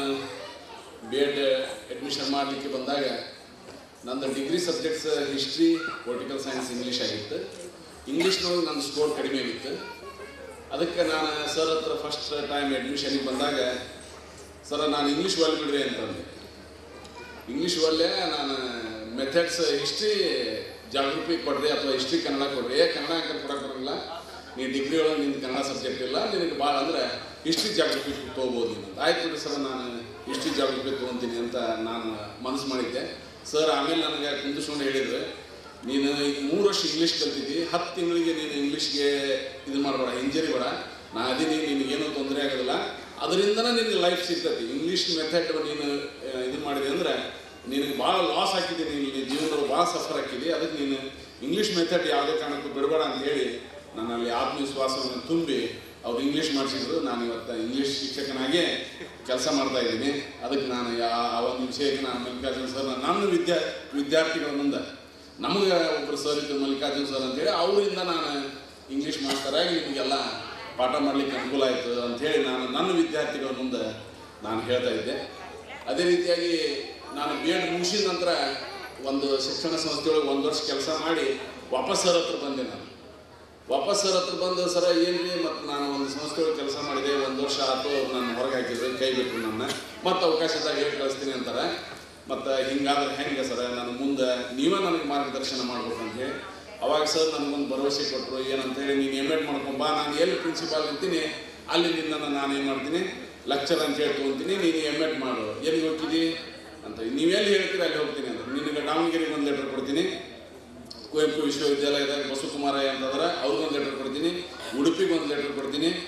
ಬಿ ಎಡ್ ಅಡ್ಮಿಷನ್ ಮಾಡಲಿಕ್ಕೆ ಬಂದಾಗ ನಂದು degree subjects history political science English ಆಗಿತ್ತು ಇಂಗ್ಲೀಷ್ನೊಳಗೆ ನನ್ನ ಸ್ಕೋರ್ ಕಡಿಮೆ ಆಗಿತ್ತು ಅದಕ್ಕೆ ನಾನು ಸರ್ ಹತ್ರ ಫಸ್ಟ್ ಟೈಮ್ ಅಡ್ಮಿಷನಿಗೆ ಬಂದಾಗ ಸರ್ ನಾನು ಇಂಗ್ಲೀಷ್ ಒಲ್ ಬಿಡ್ರಿ ಅಂತಂದೆ ಇಂಗ್ಲೀಷ್ ಒಲ್ಲೆ ನಾನು ಮೆಥಡ್ಸ್ ಹಿಸ್ಟ್ರಿ ಜಾಗ್ರಫಿ ಕೊಡ್ರಿ ಅಥವಾ ಹಿಸ್ಟ್ರಿ ಕನ್ನಡ ಕೊಡ್ರಿ ಏ ಕನ್ನಡ ಅಂಕ ಕೊಡಕ್ಕೆ ಬರಲ್ಲ ನೀ ಡಿಗ್ರಿ ಒಳಗೆ ನಿಂದು ಕನ್ನಡ ಸಬ್ಜೆಕ್ಟ್ ಇಲ್ಲ ನಿನಗೆ ಭಾಳ ಅಂದ್ರೆ ಹಿಸ್ಟ್ರಿ ಜಾಗ್ರಫಿ ತೊಗೋಬೋದು ನೀನು ಅಂತ. ಆಯ್ತು ಬಿಡಿ ಸರ್ ನಾನು ಹಿಸ್ಟ್ರಿ ಜಾಗ್ರಫಿ ತೊಗೊತೀನಿ ಅಂತ ನಾನು ಮನಸ್ಸು ಮಾಡಿದ್ದೆ ಸರ್ ಆಮೇಲೆ ನನಗೆ ಕುಂದಿಸ್ಕೊಂಡು ಹೇಳಿದ್ರು ನೀನು ಈಗ ಮೂರು ವರ್ಷ ಇಂಗ್ಲೀಷ್ ಕಲ್ತಿದ್ದಿ ಹತ್ತು ತಿಂಗಳಿಗೆ ನೀನು ಇಂಗ್ಲೀಷ್ಗೆ ಇದು ಮಾಡಬೇಡ ಇಂಜರಿ ಬೇಡ ನಾ ಅದೀನಿ ನಿನಗೇನೂ ತೊಂದರೆ ಆಗೋದಿಲ್ಲ ಅದರಿಂದನೇ ನಿನಗೆ ಲೈಫ್ ಸಿಗ್ತೈತಿ ಇಂಗ್ಲೀಷ್ ಮೆಥಡ್ ನೀನು ಆ, ಇದು ಮಾಡಿದೆ ಅಂದ್ರೆ ನಿನಗೆ ಭಾಳ ಲಾಸ್ ಹಾಕಿದೆ ನೀನು ನಿನ್ನ ಜೀವನದಲ್ಲಿ ಭಾಳ ಸಫರ್ ಹಾಕಿದೆ ಅದಕ್ಕೆ ನೀನು ಇಂಗ್ಲೀಷ್ ಮೆಥಡ್ ಯಾವುದೇ ಕಾರಣಕ್ಕೂ ಬಿಡಬೇಡ ಅಂತ ಹೇಳಿ ನನ್ನಲ್ಲಿ ಆತ್ಮವಿಶ್ವಾಸವನ್ನು ತುಂಬಿ ಅವ್ರು ಇಂಗ್ಲೀಷ್ ಮಾಡಿಸಿದ್ರು ನಾನು ಇವತ್ತು ಇಂಗ್ಲೀಷ್ ಶಿಕ್ಷಕನಾಗೇ ಕೆಲಸ ಮಾಡ್ತಾ ಇದ್ದೀನಿ ಅದಕ್ಕೆ ನಾನು ಯಾ- ಆ ಒಂದು ವಿಷಯಕ್ಕೆ ನಾನು ಮಲ್ಲಿಕಾರ್ಜುನ ಸರ್ ನನ್ನ ವಿದ್ಯಾ ವಿದ್ಯಾರ್ಥಿಗಳ ಮುಂದೆ ನಮಗೆ ಒಬ್ಬರು ಸರ್ ಇದ್ರು ಮಲ್ಲಿಕಾರ್ಜುನ ಸರ್ ಅಂತೇಳಿ ಅವರಿಂದ ನಾನು ಇಂಗ್ಲೀಷ್ ಮಾಸ್ತರಾಗಿ ನಿಮಗೆಲ್ಲ ಪಾಠ ಮಾಡಲಿಕ್ಕೆ ಅನುಕೂಲ ಆಯಿತು ಅಂಥೇಳಿ ನಾನು ನನ್ನ ವಿದ್ಯಾರ್ಥಿಗಳ ಮುಂದೆ ನಾನು ಹೇಳ್ತಾ ಇದ್ದೆ ಅದೇ ರೀತಿಯಾಗಿ ನಾನು ಬಿ ಎಡ್ ಮುಗಿಸಿದ ನಂತರ ಒಂದು ಶಿಕ್ಷಣ ಸಂಸ್ಥೆಯೊಳಗೆ ಒಂದು ವರ್ಷ ಕೆಲಸ ಮಾಡಿ ವಾಪಸ್ ಸರ್ ಹತ್ರ ಬಂದೆ ನಾನು ವಾಪಸ್ ಸರ್ ಹತ್ರ ಬಂದು ಸರ ಏನ್ರಿ ಮತ್ತು ನಾನು ಒಂದು ಸಂಸ್ಥೆಯೊಳಗೆ ಕೆಲಸ ಮಾಡಿದೆ ಒಂದು ವರ್ಷ ಆಯ್ತು ಅವ್ರು ನನ್ನ ಹೊರಗೆ ಹಾಕಿದ್ರು ಕೈ ಬಿಟ್ಟರು ನನ್ನ ಮತ್ತೆ ಅವಕಾಶದಾಗ ಹೇಳಿ ಕಳಿಸ್ತೀನಿ ಅಂತಾರೆ ಮತ್ತು ಹಿಂಗಾದ್ರೆ ಹೆಂಗೆ ಸರ ನಾನು ಮುಂದೆ ನೀವೇ ನನಗೆ ಮಾರ್ಗದರ್ಶನ ಮಾಡ್ಬೇಕು ಅಂತ ಹೇಳಿ ಅವಾಗ ಸರ್ ನನಗೊಂದು ಭರವಸೆ ಕೊಟ್ಟರು ಏನಂತ ಹೇಳಿ ನೀನು ಎಮ್ ಎಡ್ ಮಾಡ್ಕೊಂಬಾ ನಾನು ಎಲ್ಲಿ ಪ್ರಿನ್ಸಿಪಾಲ್ ಇರ್ತೀನಿ ಅಲ್ಲಿ ನಿನ್ನನ್ನು ನಾನು ಏನು ಮಾಡ್ತೀನಿ ಲೆಕ್ಚರ್ ಅಂತ ಹೇಳಿ ತೊಗೊತೀನಿ ನೀನು ಎಮ್ ಎಡ್ ಮಾಡು ಎಲ್ಲಿಗೆ ಹೋಗ್ತಿದ್ದಿ ಅಂತ ನೀವೆಲ್ಲಿ ಹೇಳ್ತೀರಿ ಅಲ್ಲಿ ಹೋಗ್ತೀನಿ ಅಂತ ನಿನಗೆ ದಾವಣಗೆರೆಗೆ ಒಂದು ಲೆಟರ್ ಕೊಡ್ತೀನಿ ಕುವೆಂಪು ವಿಶ್ವವಿದ್ಯಾಲಯದಾಗ ಬಸವಕುಮಾರಯ್ಯ ಅಂತಂದ್ರೆ ಅವ್ರಿಗೊಂದು ಲೆಟರ್ ಕೊಡ್ತೀನಿ ಉಡುಪಿಗೆ ಒಂದು ಲೆಟರ್ ಕೊಡ್ತೀನಿ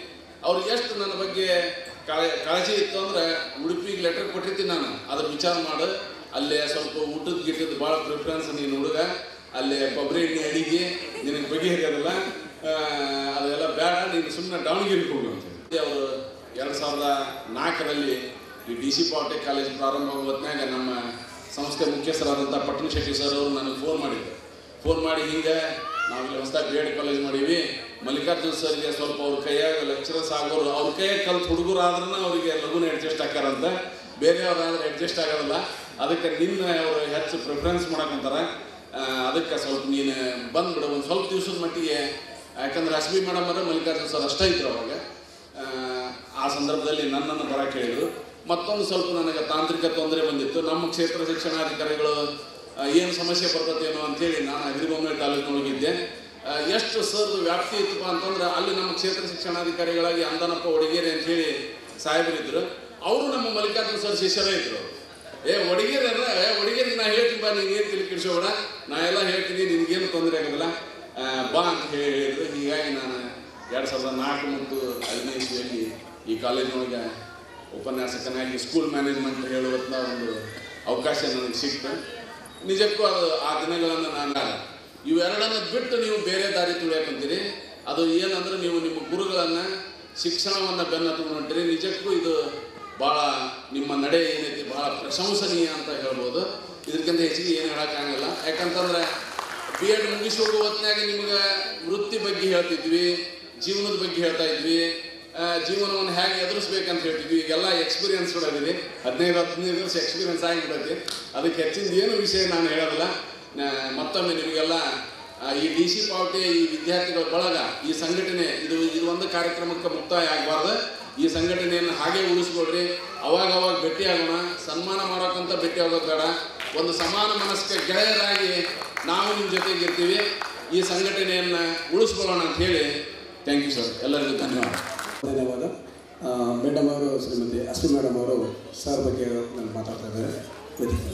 ಅವ್ರಿಗೆ ಎಷ್ಟು ನನ್ನ ಬಗ್ಗೆ ಕಾಳ- ಕಾಳಜಿ ಇತ್ತು ಅಂದ್ರೆ ಉಡುಪಿಗೆ ಲೆಟರ್ ಕೊಟ್ಟಿರ್ತೀನಿ ನಾನು ಅದ್ರ ವಿಚಾರ ಮಾಡು ಅಲ್ಲೇ ಸ್ವಲ್ಪ ಊಟದ ಗಿಟ್ಟದ ಭಾಳ ಪ್ರಿಫರೆನ್ಸ್ ನೀನು ಹುಡುಗ ಅಲ್ಲೇ ಕೊಬ್ಬರಿ ಎಣ್ಣೆ ಅಡಿಗೆ ನಿನಗೆ ಬಗೆಹರಿಯೋದಿಲ್ಲ ಆ, ಅದೆಲ್ಲ ಬೇಡ ನೀನು ಸುಮ್ಮನೆ ದಾವಣಗೆರೆಗೆ ಹೋಗು ಅಂತ ಹೇಳಿ. ಅವರು ಎರಡು ಸಾವಿರದ ನಾಲ್ಕರಲ್ಲಿ ಈ ಡಿ ಸಿ ಪಾಲಿಟೆಕ್ ಕಾಲೇಜ್ ಪ್ರಾರಂಭ ಆಗೋ ಹೊತ್ನ್ಯಾಗ ನಮ್ಮ ಸಂಸ್ಥೆ ಮುಖ್ಯಸ್ಥರಾದಂಥ ಪಟ್ಟಣ ಶೆಟ್ಟಿ ಸರ್ ಅವರು ನನಗೆ ಫೋನ್ ಮಾಡಿದ್ರು ಫೋನ್ ಮಾಡಿ ಹಿಂಗೆ ನಾವಿಲ್ಲಿ ಹೊಸದಾಗಿ ಬಿ ಎಡ್ ಕಾಲೇಜ್ ಮಾಡೀವಿ ಮಲ್ಲಿಕಾರ್ಜುನ್ ಸರ್ಗೆ ಸ್ವಲ್ಪ ಅವ್ರ ಕೈಯಾಗ ಲೆಕ್ಚರರ್ಸ್ ಆಗೋರು ಅವ್ರ ಕೈಯಾಗ ಕಲ್ತು ಹುಡುಗರು ಆದ್ರೂ ಅವರಿಗೆ ಲಘುನ ಅಡ್ಜಸ್ಟ್ ಆಕ್ಕಾರಂತ ಬೇರೆಯವ್ರಾದ್ರೆ ಅಡ್ಜಸ್ಟ್ ಆಗೋದಿಲ್ಲ ಅದಕ್ಕೆ ನಿನ್ನ ಅವರು ಹೆಚ್ಚು ಪ್ರಿಫರೆನ್ಸ್ ಮಾಡಕ್ಕಂತಾರೆ ಅದಕ್ಕೆ ಸ್ವಲ್ಪ ನೀನು ಬಂದ್ಬಿಡು ಒಂದು ಸ್ವಲ್ಪ ದಿವಸದ ಮಟ್ಟಿಗೆ ಯಾಕಂದ್ರೆ ಅಶ್ಮಿ ಮೇಡಮ್ ಅವರ ಮಲ್ಲಿಕಾರ್ಜುನ್ ಸರ್ ಅಷ್ಟೇ ಇದ್ರು ಅವಾಗ ಆ, ಆ ಸಂದರ್ಭದಲ್ಲಿ ನನ್ನನ್ನು ಬರಕ್ಕೆ ಹೇಳಿದ್ರು ಮತ್ತೊಂದು ಸ್ವಲ್ಪ ನನಗೆ ತಾಂತ್ರಿಕ ತೊಂದರೆ ಬಂದಿತ್ತು ನಮ್ಮ ಕ್ಷೇತ್ರ ಶಿಕ್ಷಣಾಧಿಕಾರಿಗಳು ಏನು ಸಮಸ್ಯೆ ಬರ್ತದೇನೋ ಅಂತೇಳಿ ನಾನು ಅಗ್ರಿಬೊಮ್ಮೆ ತಾಲೂಕಿನೊಳಗಿದ್ದೆ ಆ, ಎಷ್ಟು ಸರ್ ವ್ಯಾಪ್ತಿ ಇತ್ತಪ್ಪ ಅಂತಂದ್ರೆ ಅಲ್ಲಿ ನಮ್ಮ ಕ್ಷೇತ್ರ ಶಿಕ್ಷಣಾಧಿಕಾರಿಗಳಾಗಿ ಅಂದನಪ್ಪ ಒಡಗೇರಿ ಅಂತೇಳಿ ಸಾಹೇಬರಿದ್ರು ಅವರು ನಮ್ಮ ಮಲ್ಲಿಕಾರ್ಜುನ ಸರ್ ಶಿಷ್ಯರೇ ಇದ್ರು ಏ ಒಡಗೇರಿ ಅಂದ್ರೆ ಏ ಒಡಗೇರಿ ನಾ ಹೇಳ್ತೀನಿ ಬಾ ನೀನು ಏನು ತಿಳಿ ಕಿಡಿಸೋಬೇಡ ನಾ ಎಲ್ಲ ಹೇಳ್ತೀನಿ ನಿನ್ಗೇನು ತೊಂದರೆ ಆಗೋದಿಲ್ಲ ಆ, ಬಾ ಅಂತ ಹೇಳಿ ಹೇಳಿದ್ರು ಹೀಗಾಗಿ ನಾನು ಎರಡು ಸಾವಿರದ ನಾಲ್ಕು ಮತ್ತು ಐದನೇ ಇಸ್ವಿಯಲ್ಲಿ ಈ ಕಾಲೇಜಿನೊಳಗೆ ಉಪನ್ಯಾಸಕನಾಗಿ ಸ್ಕೂಲ್ ಮ್ಯಾನೇಜ್ಮೆಂಟ್ ಹೇಳುವಂಥ ಒಂದು ಅವಕಾಶ ನನಗೆ ಸಿಕ್ತು ನಿಜಕ್ಕೂ ಅದು ಆ ದಿನಗಳನ್ನು ನಾನು ಇವೆರಡನ್ನು ಬಿಟ್ಟು ನೀವು ಬೇರೆ ದಾರಿ ತುಳಿಯಾಕಂತೀರಿ ಅದು ಏನಂದ್ರೆ ನೀವು ನಿಮ್ಮ ಗುರುಗಳನ್ನು ಶಿಕ್ಷಣವನ್ನು ಬೆನ್ನತ್ಕೊಂಡು ಹೊಂಟಿರಿ ನಿಜಕ್ಕೂ ಇದು ಭಾಳ ನಿಮ್ಮ ನಡೆ ಏನೈತಿ ಭಾಳ ಪ್ರಶಂಸನೀಯ ಅಂತ ಹೇಳ್ಬೋದು ಇದಕ್ಕಿಂತ ಹೆಚ್ಚಿಗೆ ಏನು ಹೇಳೋಕ್ಕಾಗಲ್ಲ ಯಾಕಂತಂದ್ರೆ ಬಿ ಎಡ್ ಮುಗಿಸಿ ಹೋಗೋ ಹೊತ್ತಿನಾಗ ನಿಮ್ಗೆ ವೃತ್ತಿ ಬಗ್ಗೆ ಹೇಳ್ತಿದ್ವಿ ಜೀವನದ ಬಗ್ಗೆ ಹೇಳ್ತಾ ಇದ್ವಿ ಆ, ಜೀವನವನ್ನು ಹೇಗೆ ಎದುರಿಸ್ಬೇಕಂತ ಹೇಳ್ತಿದ್ವಿ ಈಗೆಲ್ಲ ಎಕ್ಸ್ಪೀರಿಯನ್ಸ್ ಕೊಡೋದಿದೆ ಹದಿನೈದು ಹದಿನೈದು ವರ್ಷ ಎಕ್ಸ್ಪೀರಿಯನ್ಸ್ ಆಗಿಬಿಡೈತಿ ಅದಕ್ಕೆ ಹೆಚ್ಚಿಂದ ಏನು ವಿಷಯ ನಾನು ಹೇಳೋದಿಲ್ಲ ನಾ- ಮತ್ತೊಮ್ಮೆ ನಿಮಗೆಲ್ಲ ಆ, ಈ ಡಿ ಸಿ ಪಾವಟಿ ಈ ವಿದ್ಯಾರ್ಥಿಗಳ ಬಳಗ ಈ ಸಂಘಟನೆ ಇದು ಇದು ಒಂದು ಕಾರ್ಯಕ್ರಮಕ್ಕೆ ಮುಕ್ತಾಯ ಆಗಬಾರ್ದು ಈ ಸಂಘಟನೆಯನ್ನು ಹಾಗೆ ಉಳಿಸ್ಕೊಳ್ರಿ ಅವಾಗ ಅವಾಗ ಭೇಟಿ ಆಗೋಣ ಸನ್ಮಾನ ಮಾಡೋಕ್ಕಂತ ಭೇಟಿ ಆಗೋದು ಬೇಡ ಒಂದು ಸಮಾನ ಮನಸ್ಕ ಗೆಳೆಯರಾಗಿ ನಾವು ನಿಮ್ಮ ಜೊತೆಗೆ ಇರ್ತೀವಿ ಈ ಸಂಘಟನೆಯನ್ನು ಉಳಿಸ್ಕೊಳ್ಳೋಣ ಅಂತ ಹೇಳಿ ಥ್ಯಾಂಕ್ ಯು ಸರ್ ಎಲ್ಲರಿಗೂ ಧನ್ಯವಾದ ಧನ್ಯವಾದ ಆ, ಮೇಡಮ್ ಅವರು ಶ್ರೀಮತಿ ಅಶ್ವಿ ಮೇಡಮ್ ಅವರು ಸರ್ ಬಗ್ಗೆ ನಾನು ಮಾತಾಡ್ತಾ ಇದ್ದಾರೆ ವೇದಿಕೆ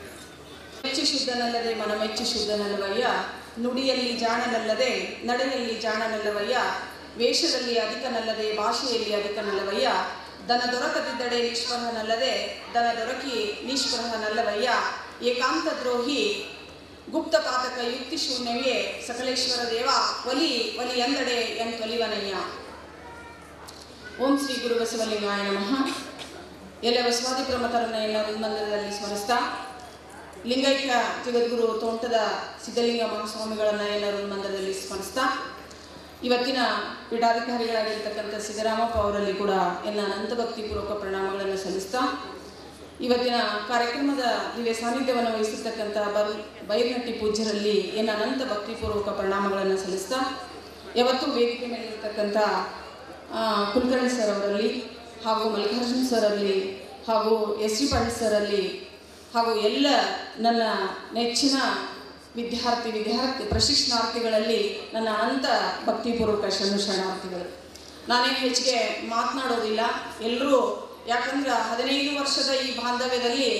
ಮೆಚ್ಚು ಶುದ್ಧನಲ್ಲದೆ ಮನಮೆಚ್ಚು ಶುದ್ಧನಲ್ಲವಯ್ಯ ನುಡಿಯಲ್ಲಿ ಜಾಣನಲ್ಲದೆ ನಡೆಯಲ್ಲಿ ಜಾಣನಲ್ಲವಯ್ಯ ವೇಷದಲ್ಲಿ ಅಧಿಕನಲ್ಲದೆ ಭಾಷೆಯಲ್ಲಿ ಅಧಿಕನಲ್ಲವಯ್ಯ ದನ ದೊರಕದಿದ್ದಡೆ ನಿಷ್ಪರ್ಹನಲ್ಲದೆ ದನ ದೊರಕಿ ನಿಷ್ಪರ್ಹನಲ್ಲವಯ್ಯ ಏಕಾಂತ ದ್ರೋಹಿ ಗುಪ್ತ ಪಾತಕ ಯುಕ್ತಿ ಶೂನ್ಯವೇ ಸಕಲೇಶ್ವರ ದೇವ ಒಲಿ ಒಲಿ ಎಂದಡೆ ಎಂತೊಲಿವನಯ್ಯ ಓಂ ಶ್ರೀ ಗುರು ಬಸವಲಿಂಗಾಯ ನಮಃ ಎಲ್ಲ ಬಸವಾದಿ ಪ್ರಮಥರನ್ನ ಎಲ್ಲ ಮಂದಿರದಲ್ಲಿ ಸ್ಮರಿಸ್ತಾ ಲಿಂಗೈಕ್ಯ ಜಗದ್ಗುರು ತೋಂಟದ ಸಿದ್ಧಲಿಂಗ ಮಹಾಸ್ವಾಮಿಗಳನ್ನ ಎಲ್ಲರೂ ಮಂದಿರದಲ್ಲಿ ಸ್ಮರಿಸ್ತಾ ಇವತ್ತಿನ ಪೀಠಾಧಿಕಾರಿಗಳಾಗಿರ್ತಕ್ಕಂಥ ಸಿದ್ದರಾಮಪ್ಪ ಅವರಲ್ಲಿ ಕೂಡ ಎಲ್ಲ ಅನಂತ ಭಕ್ತಿಪೂರ್ವಕ ಪ್ರಣಾಮಗಳನ್ನು ಸಲ್ಲಿಸ್ತಾ ಇವತ್ತಿನ ಕಾರ್ಯಕ್ರಮದ ದಿವ್ಯ ಸಾನ್ನಿಧ್ಯವನ್ನು ವಹಿಸಿರ್ತಕ್ಕಂಥ ಬರ್ ಬೈರ್ನಟ್ಟಿ ಪೂಜ್ಯರಲ್ಲಿ ಎನ್ನ ಅನಂತ ಭಕ್ತಿಪೂರ್ವಕ ಪ್ರಣಾಮಗಳನ್ನು ಸಲ್ಲಿಸ್ತಾ ಯಾವತ್ತೂ ವೇದಿಕೆ ಮೇಲಿರ್ತಕ್ಕಂಥ ಆ, ಕುಲಕರ್ಣಿ ಸರ್ ಅವರಲ್ಲಿ ಹಾಗೂ ಮಲ್ಲಿಕಾರ್ಜುನ್ ಸರ್ ಅಲ್ಲಿ ಹಾಗೂ ಎಸ್ ಡಿ ಪಾಟೀಲ್ ಸರ್ ಅಲ್ಲಿ ಹಾಗೂ ಎಲ್ಲ ನನ್ನ ನೆಚ್ಚಿನ ವಿದ್ಯಾರ್ಥಿ ವಿದ್ಯಾರ್ಥಿ ಪ್ರಶಿಕ್ಷಣಾರ್ಥಿಗಳಲ್ಲಿ ನನ್ನ ಅನಂತ ಭಕ್ತಿಪೂರ್ವಕ ಶರಣ ಶರಣಾರ್ಥಿಗಳು ನಾನೇನು ಹೆಚ್ಚಿಗೆ ಮಾತನಾಡೋದಿಲ್ಲ ಎಲ್ಲರೂ ಯಾಕಂದ್ರೆ ಹದಿನೈದು ವರ್ಷದ ಈ ಬಾಂಧವ್ಯದಲ್ಲಿ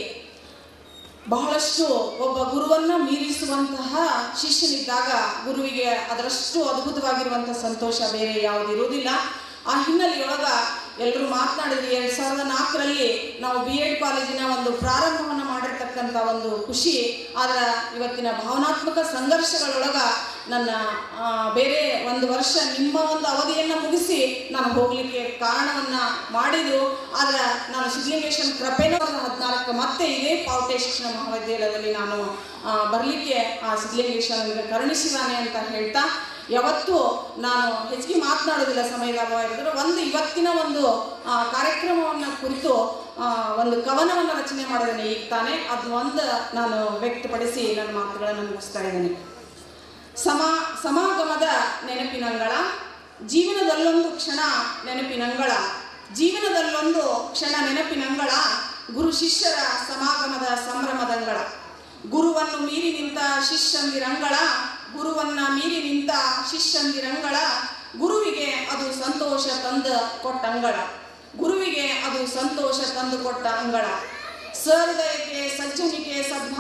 ಬಹಳಷ್ಟು ಒಬ್ಬ ಗುರುವನ್ನ ಮೀರಿಸುವಂತಹ ಶಿಷ್ಯನಿದ್ದಾಗ ಗುರುವಿಗೆ ಅದರಷ್ಟು ಅದ್ಭುತವಾಗಿರುವಂತಹ ಸಂತೋಷ ಬೇರೆ ಯಾವುದಿರುವುದಿಲ್ಲ ಆ ಹಿನ್ನೆಲೆಯೊಳಗ ಎಲ್ಲರೂ ಮಾತನಾಡಿದ್ರಿ ಎರಡ್ ಸಾವಿರದ ನಾಲ್ಕರಲ್ಲಿ ನಾವು ಬಿ ಎಡ್ ಕಾಲೇಜಿನ ಒಂದು ಪ್ರಾರಂಭವನ್ನು ಮಾಡಿರ್ತಕ್ಕಂಥ ಒಂದು ಖುಷಿ ಆದ್ರೆ ಇವತ್ತಿನ ಭಾವನಾತ್ಮಕ ಸಂಘರ್ಷಗಳೊಳಗ ನನ್ನ ಆ, ಬೇರೆ ಒಂದು ವರ್ಷ ನಿಮ್ಮ ಒಂದು ಅವಧಿಯನ್ನು ಮುಗಿಸಿ ನಾನು ಹೋಗ್ಲಿಕ್ಕೆ ಕಾರಣವನ್ನ ಮಾಡಿದ್ರು ಆದ್ರೆ ನಾನು ಸಿದ್ಧಲಿಂಗೇಶ್ವರ ಕೃಪೆನೂ ಹದಿನಾಲ್ಕು ಮತ್ತೆ ಇದೇ ಪಾವಟೆ ಶಿಕ್ಷಣ ಮಹಾವಿದ್ಯಾಲಯದಲ್ಲಿ ನಾನು ಆ, ಬರಲಿಕ್ಕೆ ಆ ಸಿದ್ಧಲಿಂಗೇಶ್ವರ ನನಗೆ ಕರುಣಿಸಿದಾನೆ ಅಂತ ಹೇಳ್ತಾ ಯಾವತ್ತೂ ನಾನು ಹೆಚ್ಚಿಗೆ ಮಾತನಾಡೋದಿಲ್ಲ ಸಮಯದ ಅಭಾವ ಇರೋದ್ರೆ ಒಂದು ಇವತ್ತಿನ ಒಂದು ಆ, ಕಾರ್ಯಕ್ರಮವನ್ನ ಕುರಿತು ಆ, ಒಂದು ಕವನವನ್ನು ರಚನೆ ಮಾಡಿದ್ದೇನೆ ಈಗ ತಾನೇ ಅದು ಒಂದು ನಾನು ವ್ಯಕ್ತಪಡಿಸಿ ನನ್ನ ಮಾತುಗಳನ್ನು ಮುಗಿಸ್ತಾ ಇದ್ದೇನೆ ಸಮ ಸಮಾಗಮದ ನೆನಪಿನಂಗಳ ಜೀವನದಲ್ಲೊಂದು ಕ್ಷಣ ನೆನಪಿನಂಗಳ ಜೀವನದಲ್ಲೊಂದು ಕ್ಷಣ ನೆನಪಿನಂಗಳ ಗುರು ಶಿಷ್ಯರ ಸಮಾಗಮದ ಸಂಭ್ರಮದಂಗಳ ಗುರುವನ್ನು ಮೀರಿ ನಿಂತ ಶಿಷ್ಯಂದಿರಂಗಳ ಗುರುವನ್ನ ಮೀರಿ ನಿಂತ ಶಿಷ್ಯಂದಿರಂಗಳ ಗುರುವಿಗೆ ಅದು ಸಂತೋಷ ತಂದ ಕೊಟ್ಟ ಅಂಗಳ ಗುರುವಿಗೆ ಅದು ಸಂತೋಷ ತಂದು ಕೊಟ್ಟ ಅಂಗಳ ಸಹೃದಯಕ್ಕೆ ಸಜ್ಜನಿಕೆ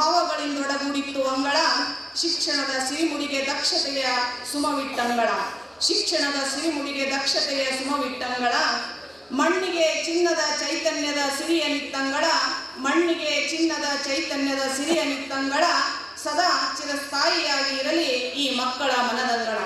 ಸದ್ಭಾವಗಳಿಂದೊಡಗೂಡಿತ್ತು ಅಂಗಳ ಶಿಕ್ಷಣದ ಸಿರಿಮುಡಿಗೆ ದಕ್ಷತೆಯ ಸುಮವಿಟ್ಟಂಗಳ ಶಿಕ್ಷಣದ ಸಿರಿಮುಡಿಗೆ ದಕ್ಷತೆಯ ಸುಮವಿಟ್ಟಂಗಳ ಮಣ್ಣಿಗೆ ಚಿನ್ನದ ಚೈತನ್ಯದ ಸಿರಿಯ ನಿತ್ತಂಗಳ ಮಣ್ಣಿಗೆ ಚಿನ್ನದ ಚೈತನ್ಯದ ಸಿರಿಯ ನಿತ್ತಂಗಳ ಸದಾ ಚಿರಸ್ಥಾಯಿಯಾಗಿ ಇರಲಿ ಈ ಮಕ್ಕಳ ಮನದಂಗಳ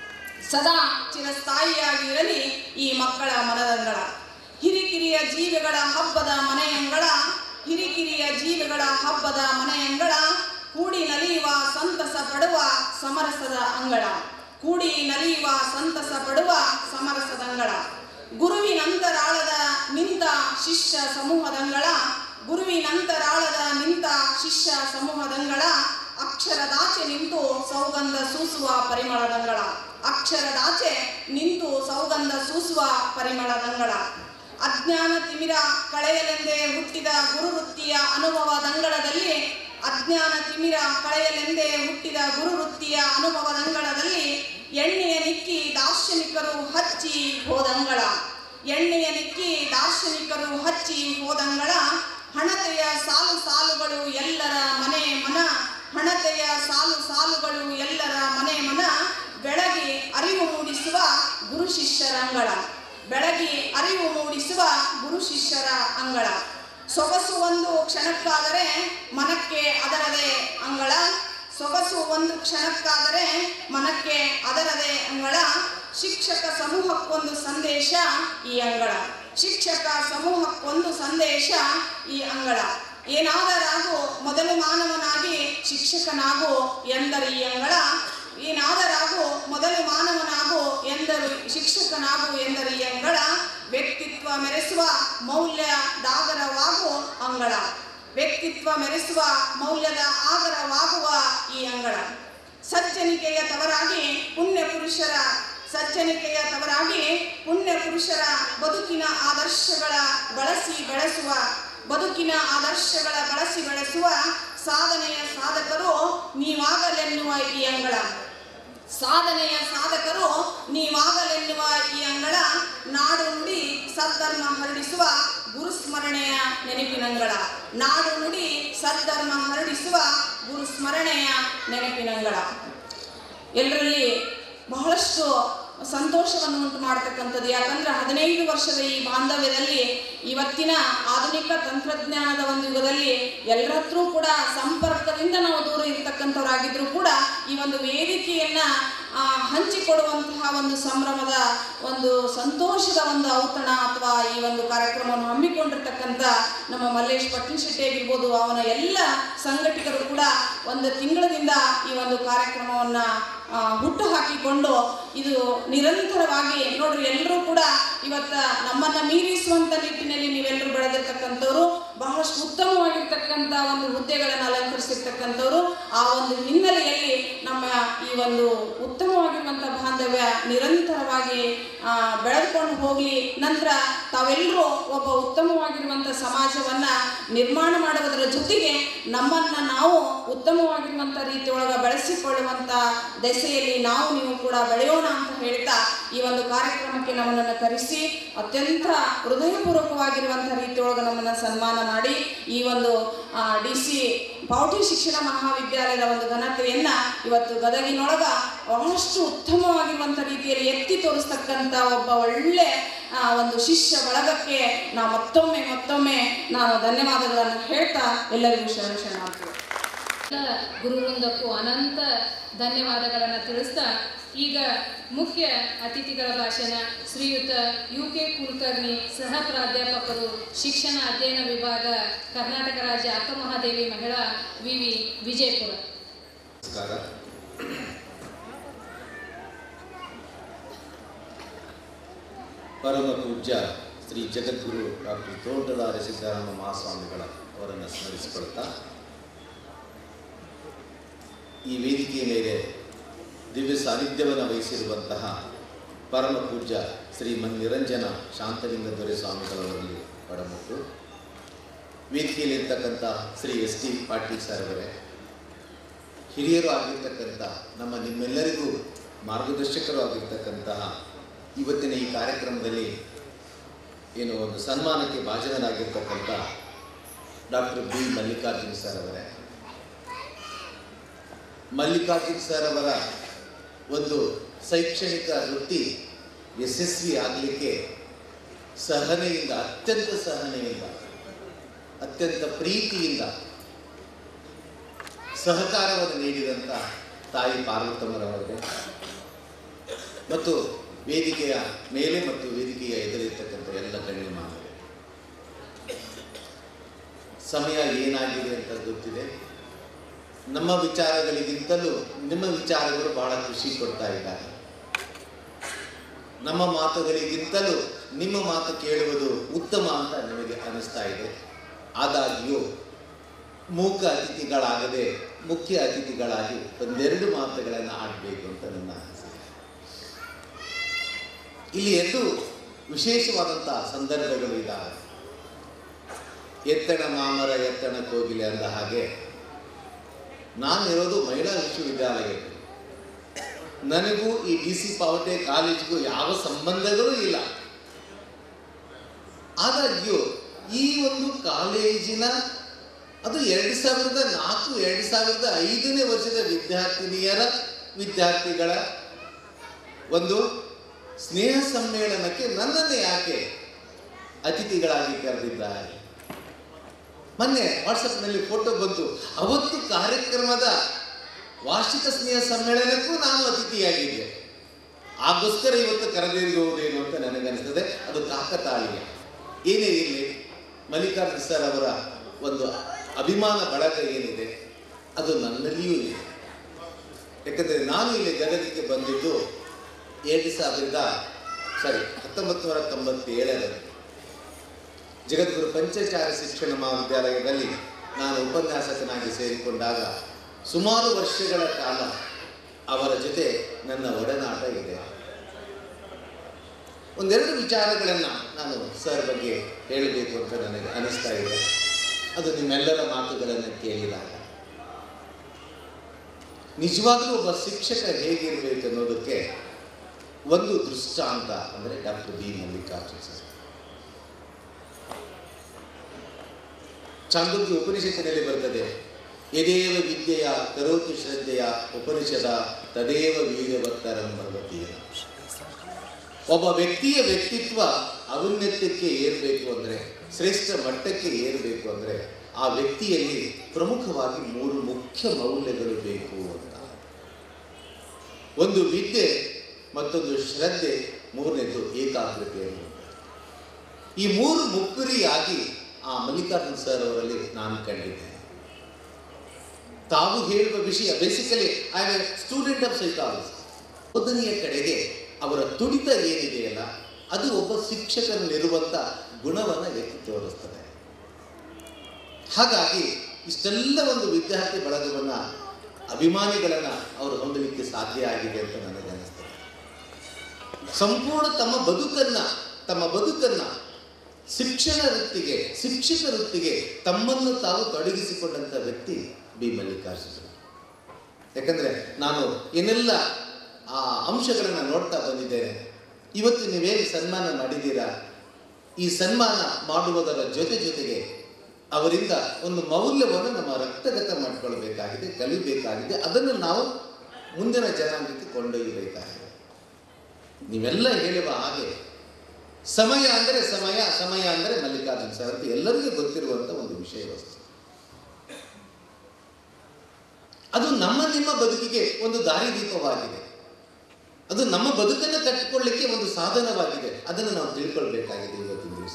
ಸದಾ ಚಿರಸ್ಥಾಯಿಯಾಗಿ ಇರಲಿ ಈ ಮಕ್ಕಳ ಮನದಂಗಳ ಹಿರಿಕಿರಿಯ ಜೀವಿಗಳ ಹಬ್ಬದ ಮನೆಯಂಗಳ ಹಿರಿಕಿರಿಯ ಜೀವಿಗಳ ಹಬ್ಬದ ಮನೆಯಂಗಳ ಕೂಡಿ ನಲಿಯುವ ಸಂತಸ ಪಡುವ ಸಮರಸದ ಅಂಗಳ ಕೂಡಿ ನಲಿಯುವ ಸಂತಸ ಪಡುವ ಸಮರಸದಂಗಳ ಗುರುವಿನಂತರಾಳದ ನಿಂತ ಶಿಷ್ಯ ಸಮೂಹದಂಗಳ ಗುರುವಿನಂತರಾಳದ ನಿಂತ ಶಿಷ್ಯ ಸಮೂಹದಂಗಳ ಅಕ್ಷರದಾಚೆ ನಿಂತು ಸೌಗಂಧ ಸೂಸುವ ಪರಿಮಳದಂಗಳ ಅಕ್ಷರದಾಚೆ ನಿಂತು ಸೌಗಂಧ ಸೂಸುವ ಪರಿಮಳದಂಗಳ ಅಜ್ಞಾನ ತಿಮಿರ ಕಳೆಯಲೆಂದೇ ಹುಟ್ಟಿದ ಗುರುವೃತ್ತಿಯ ಅನುಭವದಂಗಳದಲ್ಲಿ ಅಜ್ಞಾನ ತಿಮಿರ ಕಳೆಯಲೆಂದೇ ಹುಟ್ಟಿದ ಗುರುವೃತ್ತಿಯ ಅನುಭವದಂಗಳದಲ್ಲಿ ಎಣ್ಣೆಯ ನಿಕ್ಕಿ ದಾರ್ಶನಿಕರು ಹಚ್ಚಿ ಹೋದಂಗಳ ಎಣ್ಣೆಯ ನಿಕ್ಕಿ ದಾರ್ಶನಿಕರು ಹಚ್ಚಿ ಹೋದಂಗಳ ಹಣತೆಯ ಸಾಲು ಸಾಲುಗಳು ಎಲ್ಲರ ಮನೆ ಮನ ಹಣತೆಯ ಸಾಲು ಸಾಲುಗಳು ಎಲ್ಲರ ಮನೆ ಮನ ಬೆಳಗಿ ಅರಿವು ಮೂಡಿಸುವ ಗುರು ಶಿಷ್ಯರ ಅಂಗಳ ಬೆಳಗಿ ಅರಿವು ಮೂಡಿಸುವ ಗುರು ಶಿಷ್ಯರ ಅಂಗಳ ಸೊಗಸು ಒಂದು ಕ್ಷಣಕ್ಕಾದರೆ ಮನಕ್ಕೆ ಅದರದೇ ಅಂಗಳ ಸೊಗಸು ಒಂದು ಕ್ಷಣಕ್ಕಾದರೆ ಮನಕ್ಕೆ ಅದರದೇ ಅಂಗಳ ಶಿಕ್ಷಕ ಸಮೂಹಕ್ಕೊಂದು ಸಂದೇಶ ಈ ಅಂಗಳ ಶಿಕ್ಷಕ ಸಮೂಹಕ್ಕೊಂದು ಸಂದೇಶ ಈ ಅಂಗಳ ಏನಾದರಾಗು ಮೊದಲು ಮಾನವನಾಗಿ ಶಿಕ್ಷಕನಾಗು ಎಂದರು ಈ ಅಂಗಳ ಏನಾದರಾಗು ಮೊದಲು ಮಾನವನಾಗು ಎಂದರು ಶಿಕ್ಷಕನಾಗು ಎಂದರು ಈ ಅಂಗಳ ವ್ಯಕ್ತಿತ್ವ ಮೆರೆಸುವ ಮೌಲ್ಯ ದಾಗರವಾಗು ಅಂಗಳ ವ್ಯಕ್ತಿತ್ವ ಮೆರೆಸುವ ಮೌಲ್ಯದ ಆಗರವಾಗುವ ಈ ಅಂಗಳ ಸಜ್ಜನಿಕೆಯ ತವರಾಗಿ ಪುಣ್ಯ ಪುರುಷರ ಸಜ್ಜನಿಕೆಯ ತವರಾಗಿ ಪುಣ್ಯ ಪುರುಷರ ಬದುಕಿನ ಆದರ್ಶಗಳ ಬಳಸಿ ಬೆಳೆಸುವ ಬದುಕಿನ ಆದರ್ಶಗಳ ಬಳಸಿ ಬೆಳೆಸುವ ಸಾಧನೆಯ ಸಾಧಕರು ನೀವಾಗಲೆನ್ನುವ ಈ ಅಂಗಳ ಸಾಧನೆಯ ಸಾಧಕರು ನೀವಾಗಲೆನ್ನುವ ಈ ಅಂಗಳ ನಾಡು ನುಡಿ ಸದ್ಧರ್ಮ ಹರಡಿಸುವ ಗುರುಸ್ಮರಣೆಯ ನೆನಪಿನಂಗಳ ನಾಡು ನುಡಿ ಸದ್ಧರ್ಮ ಹರಡಿಸುವ ಗುರುಸ್ಮರಣೆಯ ನೆನಪಿನಂಗಳ ಎಲ್ಲರಲ್ಲಿ ಬಹಳಷ್ಟು ಸಂತೋಷವನ್ನು ಉಂಟು ಮಾಡತಕ್ಕಂಥದ್ದು ಯಾಕಂದ್ರೆ ಹದಿನೈದು ವರ್ಷದ ಈ ಬಾಂಧವ್ಯದಲ್ಲಿ ಇವತ್ತಿನ ಆಧುನಿಕ ತಂತ್ರಜ್ಞಾನದ ಒಂದು ಯುಗದಲ್ಲಿ ಎಲ್ಲರ ಹತ್ರ ಕೂಡ ಸಂಪರ್ಕದಿಂದ ನಾವು ದೂರ ಇರ್ತಕ್ಕಂಥವರಾಗಿದ್ರು ಕೂಡ ಈ ಒಂದು ವೇದಿಕೆಯನ್ನ ಆ, ಹಂಚಿಕೊಡುವಂತಹ ಒಂದು ಸಂಭ್ರಮದ ಒಂದು ಸಂತೋಷದ ಒಂದು ಔತಣ ಅಥವಾ ಈ ಒಂದು ಕಾರ್ಯಕ್ರಮವನ್ನು ಹಮ್ಮಿಕೊಂಡಿರ್ತಕ್ಕಂಥ ನಮ್ಮ ಮಲ್ಲೇಶ್ ಪಟ್ಟಣಶೆಟ್ಟಿ ಆಗಿರ್ಬೋದು ಅವನ ಎಲ್ಲ ಸಂಘಟಕರು ಕೂಡ ಒಂದು ತಿಂಗಳದಿಂದ ಈ ಒಂದು ಕಾರ್ಯಕ್ರಮವನ್ನ ಆ, ಹುಟ್ಟು ಹಾಕಿಕೊಂಡು ಇದು ನಿರಂತರವಾಗಿ ನೋಡ್ರಿ ಎಲ್ಲರೂ ಕೂಡ ಇವತ್ತ ನಮ್ಮನ್ನ ಮೀರಿಸುವಂತ ನಿಟ್ಟಿನಲ್ಲಿ ನೀವೆಲ್ಲರೂ ಬೆಳೆದಿರ್ತಕ್ಕಂಥವ್ರು ಬಹಳಷ್ಟು ಉತ್ತಮವಾಗಿರ್ತಕ್ಕಂಥ ಒಂದು ಹುದ್ದೆಗಳನ್ನು ಅಲಂಕರಿಸಿರ್ತಕ್ಕಂಥವ್ರು ಆ ಒಂದು ಹಿನ್ನೆಲೆಯಲ್ಲಿ ನಮ್ಮ ಈ ಒಂದು ಉತ್ತಮವಾಗಿರುವಂಥ ಬಾಂಧವ್ಯ ನಿರಂತರವಾಗಿ ಆ, ಬೆಳೆದುಕೊಂಡು ಹೋಗ್ಲಿ ನಂತರ ತಾವೆಲ್ಲರೂ ಒಬ್ಬ ಉತ್ತಮವಾಗಿರುವಂಥ ಸಮಾಜವನ್ನ ನಿರ್ಮಾಣ ಮಾಡುವುದರ ಜೊತೆಗೆ ನಮ್ಮನ್ನ ನಾವು ಉತ್ತಮವಾಗಿರುವಂಥ ರೀತಿಯೊಳಗೆ ಬೆಳೆಸಿಕೊಳ್ಳುವಂಥ ದೆಸೆಯಲ್ಲಿ ನಾವು ನೀವು ಕೂಡ ಬೆಳೆಯೋಣ ಅಂತ ಹೇಳ್ತಾ ಈ ಒಂದು ಕಾರ್ಯಕ್ರಮಕ್ಕೆ ನಮ್ಮನ್ನು ಕರೆಸಿ ಅತ್ಯಂತ ಹೃದಯಪೂರ್ವಕವಾಗಿರುವಂಥ ರೀತಿಯೊಳಗೆ ನಮ್ಮನ್ನು ಸನ್ಮಾನ ಮಾಡಿ ಈ ಒಂದು ಡಿ ಸಿ ಪಾವಟಿ ಶಿಕ್ಷಣ ಮಹಾವಿದ್ಯಾಲಯದ ಒಂದು ಘನತೆಯನ್ನ ಇವತ್ತು ಗದಗಿನೊಳಗ ಬಹಳಷ್ಟು ಉತ್ತಮವಾಗಿರುವಂಥ ರೀತಿಯಲ್ಲಿ ಎತ್ತಿ ತೋರಿಸ್ತಕ್ಕಂಥ ಒಬ್ಬ ಒಳ್ಳೆ ಆ, ಒಂದು ಶಿಷ್ಯ ಬಳಗಕ್ಕೆ ನಾ ಮತ್ತೊಮ್ಮೆ ಮತ್ತೊಮ್ಮೆ ನಾನು ಧನ್ಯವಾದಗಳನ್ನು ಹೇಳ್ತಾ ಎಲ್ಲರಿಗೂ ಶರಣ ಶರಣಾರ್ಥಿ ಎಲ್ಲ ಗುರುವೃಂದಕ್ಕೂ ಅನಂತ ಧನ್ಯವಾದಗಳನ್ನು ತಿಳಿಸ್ತಾ ಈಗ ಮುಖ್ಯ ಅತಿಥಿಗಳ ಭಾಷಣ ಶ್ರೀಯುತ ಯು ಕೆ ಕುಲಕರ್ಣಿ ಸಹ ಪ್ರಾಧ್ಯಾಪಕರು ಶಿಕ್ಷಣ ಅಧ್ಯಯನ ವಿಭಾಗ ಕರ್ನಾಟಕ ರಾಜ್ಯ ಅಕ್ಕಮಹಾದೇವಿ ಮಹಿಳಾ ವಿವಿ ವಿಜಯಪುರ ನಮಸ್ಕಾರ ಪರಮ ಪೂಜ್ಯ ಶ್ರೀ ಜಗದ್ಗುರು ಡಾಕ್ಟರ್ ತೋಂಟದಾರ ಸಿದ್ದರಾಮ ಮಹಾಸ್ವಾಮಿಗಳ ಅವರನ್ನು ಸ್ಮರಿಸಿಕೊಳ್ತಾ ಈ ವೇದಿಕೆಯ ಮೇಲೆ ದಿವ್ಯ ಸಾನ್ನಿಧ್ಯವನ್ನು ವಹಿಸಿರುವಂತಹ ಪರಮ ಪೂಜ್ಯ ಶ್ರೀ ಮನ್ ನಿರಂಜನ ಶಾಂತಲಿಂಗ ದೊರೆ ಸ್ವಾಮಿಗಳವರಲ್ಲಿ ಒಡಮುಟ್ಟು ವೇದಿಕೆಯಲ್ಲಿರ್ತಕ್ಕಂಥ Shri S T Patil sir ಅವರೇ ಹಿರಿಯರು ಆಗಿರ್ತಕ್ಕಂಥ ನಮ್ಮ ನಿಮ್ಮೆಲ್ಲರಿಗೂ ಮಾರ್ಗದರ್ಶಕರು ಆಗಿರ್ತಕ್ಕಂತಹ ಇವತ್ತಿನ ಈ ಕಾರ್ಯಕ್ರಮದಲ್ಲಿ ಏನು ಒಂದು ಸನ್ಮಾನಕ್ಕೆ ಭಾಜನರಾಗಿರ್ತಕ್ಕಂಥ ಡಾಕ್ಟರ್ ಬಿ ಮಲ್ಲಿಕಾರ್ಜುನ್ ಸರ್ ಅವರೇ ಮಲ್ಲಿಕಾರ್ಜುನ್ ಸರ್ ಅವರ ಒಂದು ಶೈಕ್ಷಣಿಕ ವೃತ್ತಿ ಯಶಸ್ವಿ ಆಗಲಿಕ್ಕೆ ಸಹನೆಯಿಂದ ಅತ್ಯಂತ ಸಹನೆಯಿಂದ ಅತ್ಯಂತ ಪ್ರೀತಿಯಿಂದ ಸಹಕಾರವನ್ನು ನೀಡಿದಂಥ ತಾಯಿ ಪಾರ್ವತಮ್ಮರವರಿಗೆ ಮತ್ತು ವೇದಿಕೆಯ ಮೇಲೆ ಮತ್ತು ವೇದಿಕೆಯ ಎದುರಿರ್ತಕ್ಕಂಥ ಎಲ್ಲ ಗಣ್ಯಮಾನರು ಸಮಯ ಏನಾಗಿದೆ ಅಂತ ಗೊತ್ತಿದೆ ನಮ್ಮ ವಿಚಾರಗಳಿಗಿಂತಲೂ ನಿಮ್ಮ ವಿಚಾರಗಳು ಬಹಳ ಖುಷಿ ಕೊಡ್ತಾ ಇದ್ದಾರೆ ನಮ್ಮ ಮಾತುಗಳಿಗಿಂತಲೂ ನಿಮ್ಮ ಮಾತು ಕೇಳುವುದು ಉತ್ತಮ ಅಂತ ನಿಮಗೆ ಅನಿಸ್ತಾ ಇದೆ ಆದಾಗ್ಯೂ ಮೂಕ ಅತಿಥಿಗಳಾಗದೆ ಮುಖ್ಯ ಅತಿಥಿಗಳಾಗಿ ಒಂದೆರಡು ಮಾತುಗಳನ್ನು ಆಡಬೇಕು ಅಂತ ನನ್ನ ಆಸೆ ಇಲ್ಲಿ ಎರಡು ವಿಶೇಷವಾದಂತಹ ಸಂದರ್ಭಗಳು ಇದ್ದಾವೆ ಎತ್ತಣ ಮಾಮರ ಎತ್ತಣ ಕೋಗಿಲೆ ಅಂದ ಹಾಗೆ ನಾನಿರೋದು ಮಹಿಳಾ ವಿಶ್ವವಿದ್ಯಾಲಯದಲ್ಲಿ ನನಗೂ ಈ ಡಿ ಸಿ ಪಾವಟೆ ಕಾಲೇಜಿಗೂ ಯಾವ ಸಂಬಂಧಗಳೂ ಇಲ್ಲ ಆದಾಗ್ಯೂ ಈ ಒಂದು ಕಾಲೇಜಿನ ಅದು ಎರಡು ಸಾವಿರದ ನಾಲ್ಕು ಎರಡು ಸಾವಿರದ ಐದನೇ ವರ್ಷದ ವಿದ್ಯಾರ್ಥಿನಿಯರ ವಿದ್ಯಾರ್ಥಿಗಳ ಒಂದು ಸ್ನೇಹ ಸಮ್ಮೇಳನಕ್ಕೆ ನನ್ನನ್ನೇ ಯಾಕೆ ಅತಿಥಿಗಳಾಗಿ ಕರೆದಿದ್ದಾರೆ ಮೊನ್ನೆ ವಾಟ್ಸಪ್ನಲ್ಲಿ ಫೋಟೋ ಬಂತು ಅವತ್ತು ಕಾರ್ಯಕ್ರಮದ ವಾರ್ಷಿಕ ಸ್ನೇಹ ಸಮ್ಮೇಳನಕ್ಕೂ ನಾನು ಅತಿಥಿಯಾಗಿದ್ದೆ ಆಗೋಸ್ಕರ ಇವತ್ತು ಕರೆದಿರುವುದೇನು ಅಂತ ನನಗನ್ನಿಸ್ತದೆ ಅದು ಕಾಕತಾಳೀಯ ಏನೇ ಇರಲಿ ಮಲ್ಲಿಕಾರ್ಜುನ ಸರ್ ಅವರ ಒಂದು ಅಭಿಮಾನ ಬಳಗ ಏನಿದೆ ಅದು ನನ್ನಲ್ಲಿಯೂ ಇದೆ ಯಾಕಂದರೆ ನಾನು ಇಲ್ಲಿ ಜಗತ್ತಿಗೆ ಬಂದಿದ್ದು ಎರಡು ಸಾವಿರದ ಸಾರಿ ಹತ್ತೊಂಬತ್ತು ನೂರ ತೊಂಬತ್ತೇಳರಲ್ಲಿ ಜಗದ್ಗುರು ಪಂಚಾಚಾರ್ಯ ಶಿಕ್ಷಣ ಮಹಾವಿದ್ಯಾಲಯದಲ್ಲಿ ನಾನು ಉಪನ್ಯಾಸಕನಾಗಿ ಸೇರಿಕೊಂಡಾಗ ಸುಮಾರು ವರ್ಷಗಳ ಕಾಲ ಅವರ ಜೊತೆ ನನ್ನ ಒಡನಾಟ ಇದೆ ಒಂದೆರಡು ವಿಚಾರಗಳನ್ನು ನಾನು ಸರ್ ಬಗ್ಗೆ ಹೇಳಬೇಕು ಅಂತ ನನಗೆ ಅನಿಸ್ತಾ ಇದೆ ಅದು ನಿಮ್ಮೆಲ್ಲರ ಮಾತುಗಳನ್ನು ಕೇಳಿದಾಗ ನಿಜವಾಗ್ಲೂ ಒಬ್ಬ ಶಿಕ್ಷಕ ಹೇಗಿರಬೇಕು ಅನ್ನೋದಕ್ಕೆ ಒಂದು ದೃಷ್ಟಾಂತ ಅಂದರೆ doctor B Mallikarjuna sir Chandogya ಉಪನಿಷತ್ತಿನಲ್ಲಿ ಬರ್ತದೆ ಯದೇವ ವಿದ್ಯೆಯ ಕರೋತಿ ಶ್ರದ್ಧೆಯ ಉಪನಿಷದ ತದೇವ ವೀರ್ಯವತ್ತರಂ ಭಗವತಿಯ ಒಬ್ಬ ವ್ಯಕ್ತಿಯ ವ್ಯಕ್ತಿತ್ವ ಔನ್ನತ್ಯಕ್ಕೆ ಏರಬೇಕು ಅಂದರೆ ಶ್ರೇಷ್ಠ ಮಟ್ಟಕ್ಕೆ ಏರಬೇಕು ಅಂದರೆ ಆ ವ್ಯಕ್ತಿಯಲ್ಲಿ ಪ್ರಮುಖವಾಗಿ ಮೂರು ಮುಖ್ಯ ಮೌಲ್ಯಗಳು ಬೇಕು ಅಂತ ಒಂದು ವಿದ್ಯೆ ಮತ್ತೊಂದು ಶ್ರದ್ಧೆ ಮೂರನೇದು ಏಕಾಗ್ರತೆ ಅನ್ನುವುದು ಈ ಮೂರು ಮುಕ್ಕುರಿಯಾಗಿ ಆ ಮಲ್ಲಿಕಾರ್ಜುನ್ ಸರ್ ಅವರಲ್ಲಿ ನಾನು ಕಂಡಿದ್ದೇನೆ ತಾವು ಹೇಳುವ ವಿಷಯ basically I am a student of psychology ಬೋಧನೆಯ ಕಡೆಗೆ ಅವರ ತುಡಿತ ಏನಿದೆಯಲ್ಲ ಅದು ಒಬ್ಬ ಶಿಕ್ಷಕನಲ್ಲಿರುವಂಥ ಗುಣವನ್ನು ಎತ್ತಿ ತೋರಿಸ್ತದೆ ಹಾಗಾಗಿ ಇಷ್ಟೆಲ್ಲ ಒಂದು ವಿದ್ಯಾರ್ಥಿ ಬಳಗವನ್ನು ಅಭಿಮಾನಿಗಳನ್ನು ಅವರು ಹೊಂದಲಿಕ್ಕೆ ಸಾಧ್ಯ ಆಗಿದೆ ಅಂತ ನನಗೆ ಅನಿಸ್ತದೆ ಸಂಪೂರ್ಣ ತಮ್ಮ ಬದುಕನ್ನ ತಮ್ಮ ಬದುಕನ್ನ ಶಿಕ್ಷಣ ವೃತ್ತಿಗೆ ಶಿಕ್ಷಕ ವೃತ್ತಿಗೆ ತಮ್ಮನ್ನು ತಾವು ತೊಡಗಿಸಿಕೊಂಡಂಥ ವ್ಯಕ್ತಿ ಬಿ ಮಲ್ಲಿಕಾರ್ಜುನ ಯಾಕಂದ್ರೆ ನಾನು ಏನೆಲ್ಲ ಆ ಅಂಶಗಳನ್ನು ನೋಡ್ತಾ ಬಂದಿದ್ದೇನೆ ಇವತ್ತು ನೀವೇನು ಸನ್ಮಾನ ಮಾಡಿದ್ದೀರಾ ಈ ಸನ್ಮಾನ ಮಾಡುವುದರ ಜೊತೆ ಜೊತೆಗೆ ಅವರಿಂದ ಒಂದು ಮೌಲ್ಯವನ್ನು ನಮ್ಮ ರಕ್ತಗತ ಮಾಡಿಕೊಳ್ಬೇಕಾಗಿದೆ ಕಲಿಬೇಕಾಗಿದೆ ಅದನ್ನು ನಾವು ಮುಂದಿನ ಜನಾಂಗಕ್ಕೆ ಕೊಂಡೊಯ್ಯಬೇಕಾಗಿದೆ ನೀವೆಲ್ಲ ಹೇಳುವ ಹಾಗೆ ಸಮಯ ಅಂದರೆ ಸಮಯ ಸಮಯ ಅಂದರೆ ಮಲ್ಲಿಕಾರ್ಜುನ ಸರ್ ಅಂತ ಎಲ್ಲರಿಗೂ ಗೊತ್ತಿರುವಂಥ ಒಂದು ವಿಷಯ ವಸ್ತು ಅದು ನಮ್ಮ ನಿಮ್ಮ ಬದುಕಿಗೆ ಒಂದು ದಾರಿದೀಪವಾಗಿದೆ ಅದು ನಮ್ಮ ಬದುಕನ್ನು ಕಟ್ಟಿಕೊಳ್ಳಿಕ್ಕೆ ಒಂದು ಸಾಧನವಾಗಿದೆ ಅದನ್ನು ನಾವು ತಿಳ್ಕೊಳ್ಬೇಕಾಗಿದೆ ಇವತ್ತಿನ ದಿವಸ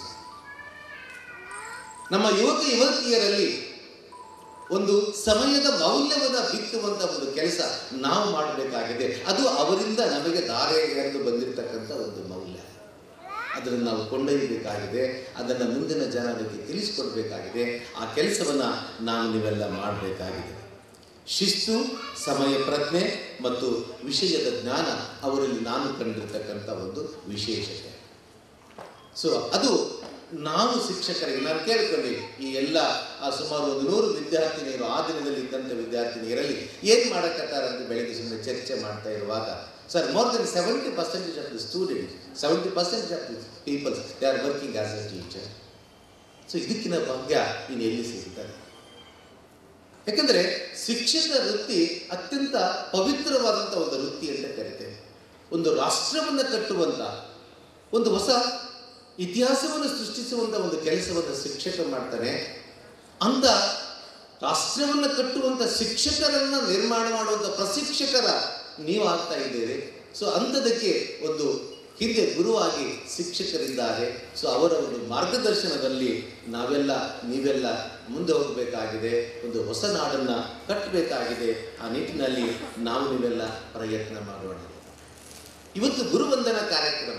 ನಮ್ಮ ಯುವಕ ಯುವತಿಯರಲ್ಲಿ ಒಂದು ಸಮಯದ ಮೌಲ್ಯವನ್ನು ಬಿತ್ತುವಂತ ಒಂದು ಕೆಲಸ ನಾವು ಮಾಡಬೇಕಾಗಿದೆ ಅದು ಅವರಿಂದ ನಮಗೆ ದಾರೆ ಎರೆದು ಬಂದಿರತಕ್ಕಂಥ ಒಂದು ಮೌಲ್ಯ ಅದನ್ನು ನಾವು ಕೊಂಡೊಯ್ಯಬೇಕಾಗಿದೆ ಅದನ್ನು ಮುಂದಿನ ಜನರಿಗೆ ತಿಳಿಸಿಕೊಡ್ಬೇಕಾಗಿದೆ ಆ ಕೆಲಸವನ್ನು ನಾನು ನೀವೆಲ್ಲ ಮಾಡಬೇಕಾಗಿದೆ ಶಿಸ್ತು ಸಮಯ ಪ್ರಜ್ಞೆ ಮತ್ತು ವಿಷಯದ ಜ್ಞಾನ ಅವರಲ್ಲಿ ನಾನು ಕಂಡಿರ್ತಕ್ಕಂಥ ಒಂದು ವಿಶೇಷತೆ ಸೊ ಅದು ನಾವು ಶಿಕ್ಷಕರಿಗೆ ನಾನು ಕೇಳ್ಕೊಂಡೆ ಈ ಎಲ್ಲ ಆ ಸುಮಾರು ಒಂದು ನೂರು ವಿದ್ಯಾರ್ಥಿನಿಯರು ಆ ದಿನದಲ್ಲಿ ಇದ್ದಂಥ ವಿದ್ಯಾರ್ಥಿನಿಯರಲ್ಲಿ ಏನು ಮಾಡಕತ್ತಾರ ಅಂತ ಬೆಳಗ್ಗೆ ಸುಮ್ಮನೆ ಚರ್ಚೆ ಮಾಡ್ತಾ ಇರುವಾಗ sir more than seventy percentage of the students seventy percentage of the peoples they are working as a teacher so ಇದಕ್ಕಿನ ಭಾಗ್ಯ ಇನ್ನು ಎಲ್ಲಿ ಸಿಗುತ್ತದೆ ಯಾಕಂದ್ರೆ ಶಿಕ್ಷಕ ವೃತ್ತಿ ಅತ್ಯಂತ ಪವಿತ್ರವಾದಂಥ ಒಂದು ವೃತ್ತಿ ಅಂತ ಕರಿತೇವೆ ಒಂದು ರಾಷ್ಟ್ರವನ್ನು ಕಟ್ಟುವಂಥ ಒಂದು ಹೊಸ ಇತಿಹಾಸವನ್ನು ಸೃಷ್ಟಿಸುವಂಥ ಒಂದು ಕೆಲಸವನ್ನು ಶಿಕ್ಷಕ ಮಾಡ್ತಾನೆ ಅಂತ ರಾಷ್ಟ್ರವನ್ನು ಕಟ್ಟುವಂಥ ಶಿಕ್ಷಕರನ್ನ ನಿರ್ಮಾಣ ಮಾಡುವಂಥ ಪ್ರಶಿಕ್ಷಕರ ನೀವು ಆಗ್ತಾ ಇದ್ದೀರಿ ಸೊ ಅಂಥದಕ್ಕೆ ಒಂದು ಹಿಂದೆ ಗುರುವಾಗಿ ಶಿಕ್ಷಕರಿದ್ದಾರೆ ಸೊ ಅವರ ಒಂದು ಮಾರ್ಗದರ್ಶನದಲ್ಲಿ ನಾವೆಲ್ಲ ನೀವೆಲ್ಲ ಮುಂದೆ ಹೋಗಬೇಕಾಗಿದೆ ಒಂದು ಹೊಸ ನಾಡನ್ನು ಕಟ್ಟಬೇಕಾಗಿದೆ ಆ ನಿಟ್ಟಿನಲ್ಲಿ ನಾವು ನೀವೆಲ್ಲ ಪ್ರಯತ್ನ ಮಾಡೋಣ ಇವತ್ತು ಗುರುವಂದನ ಕಾರ್ಯಕ್ರಮ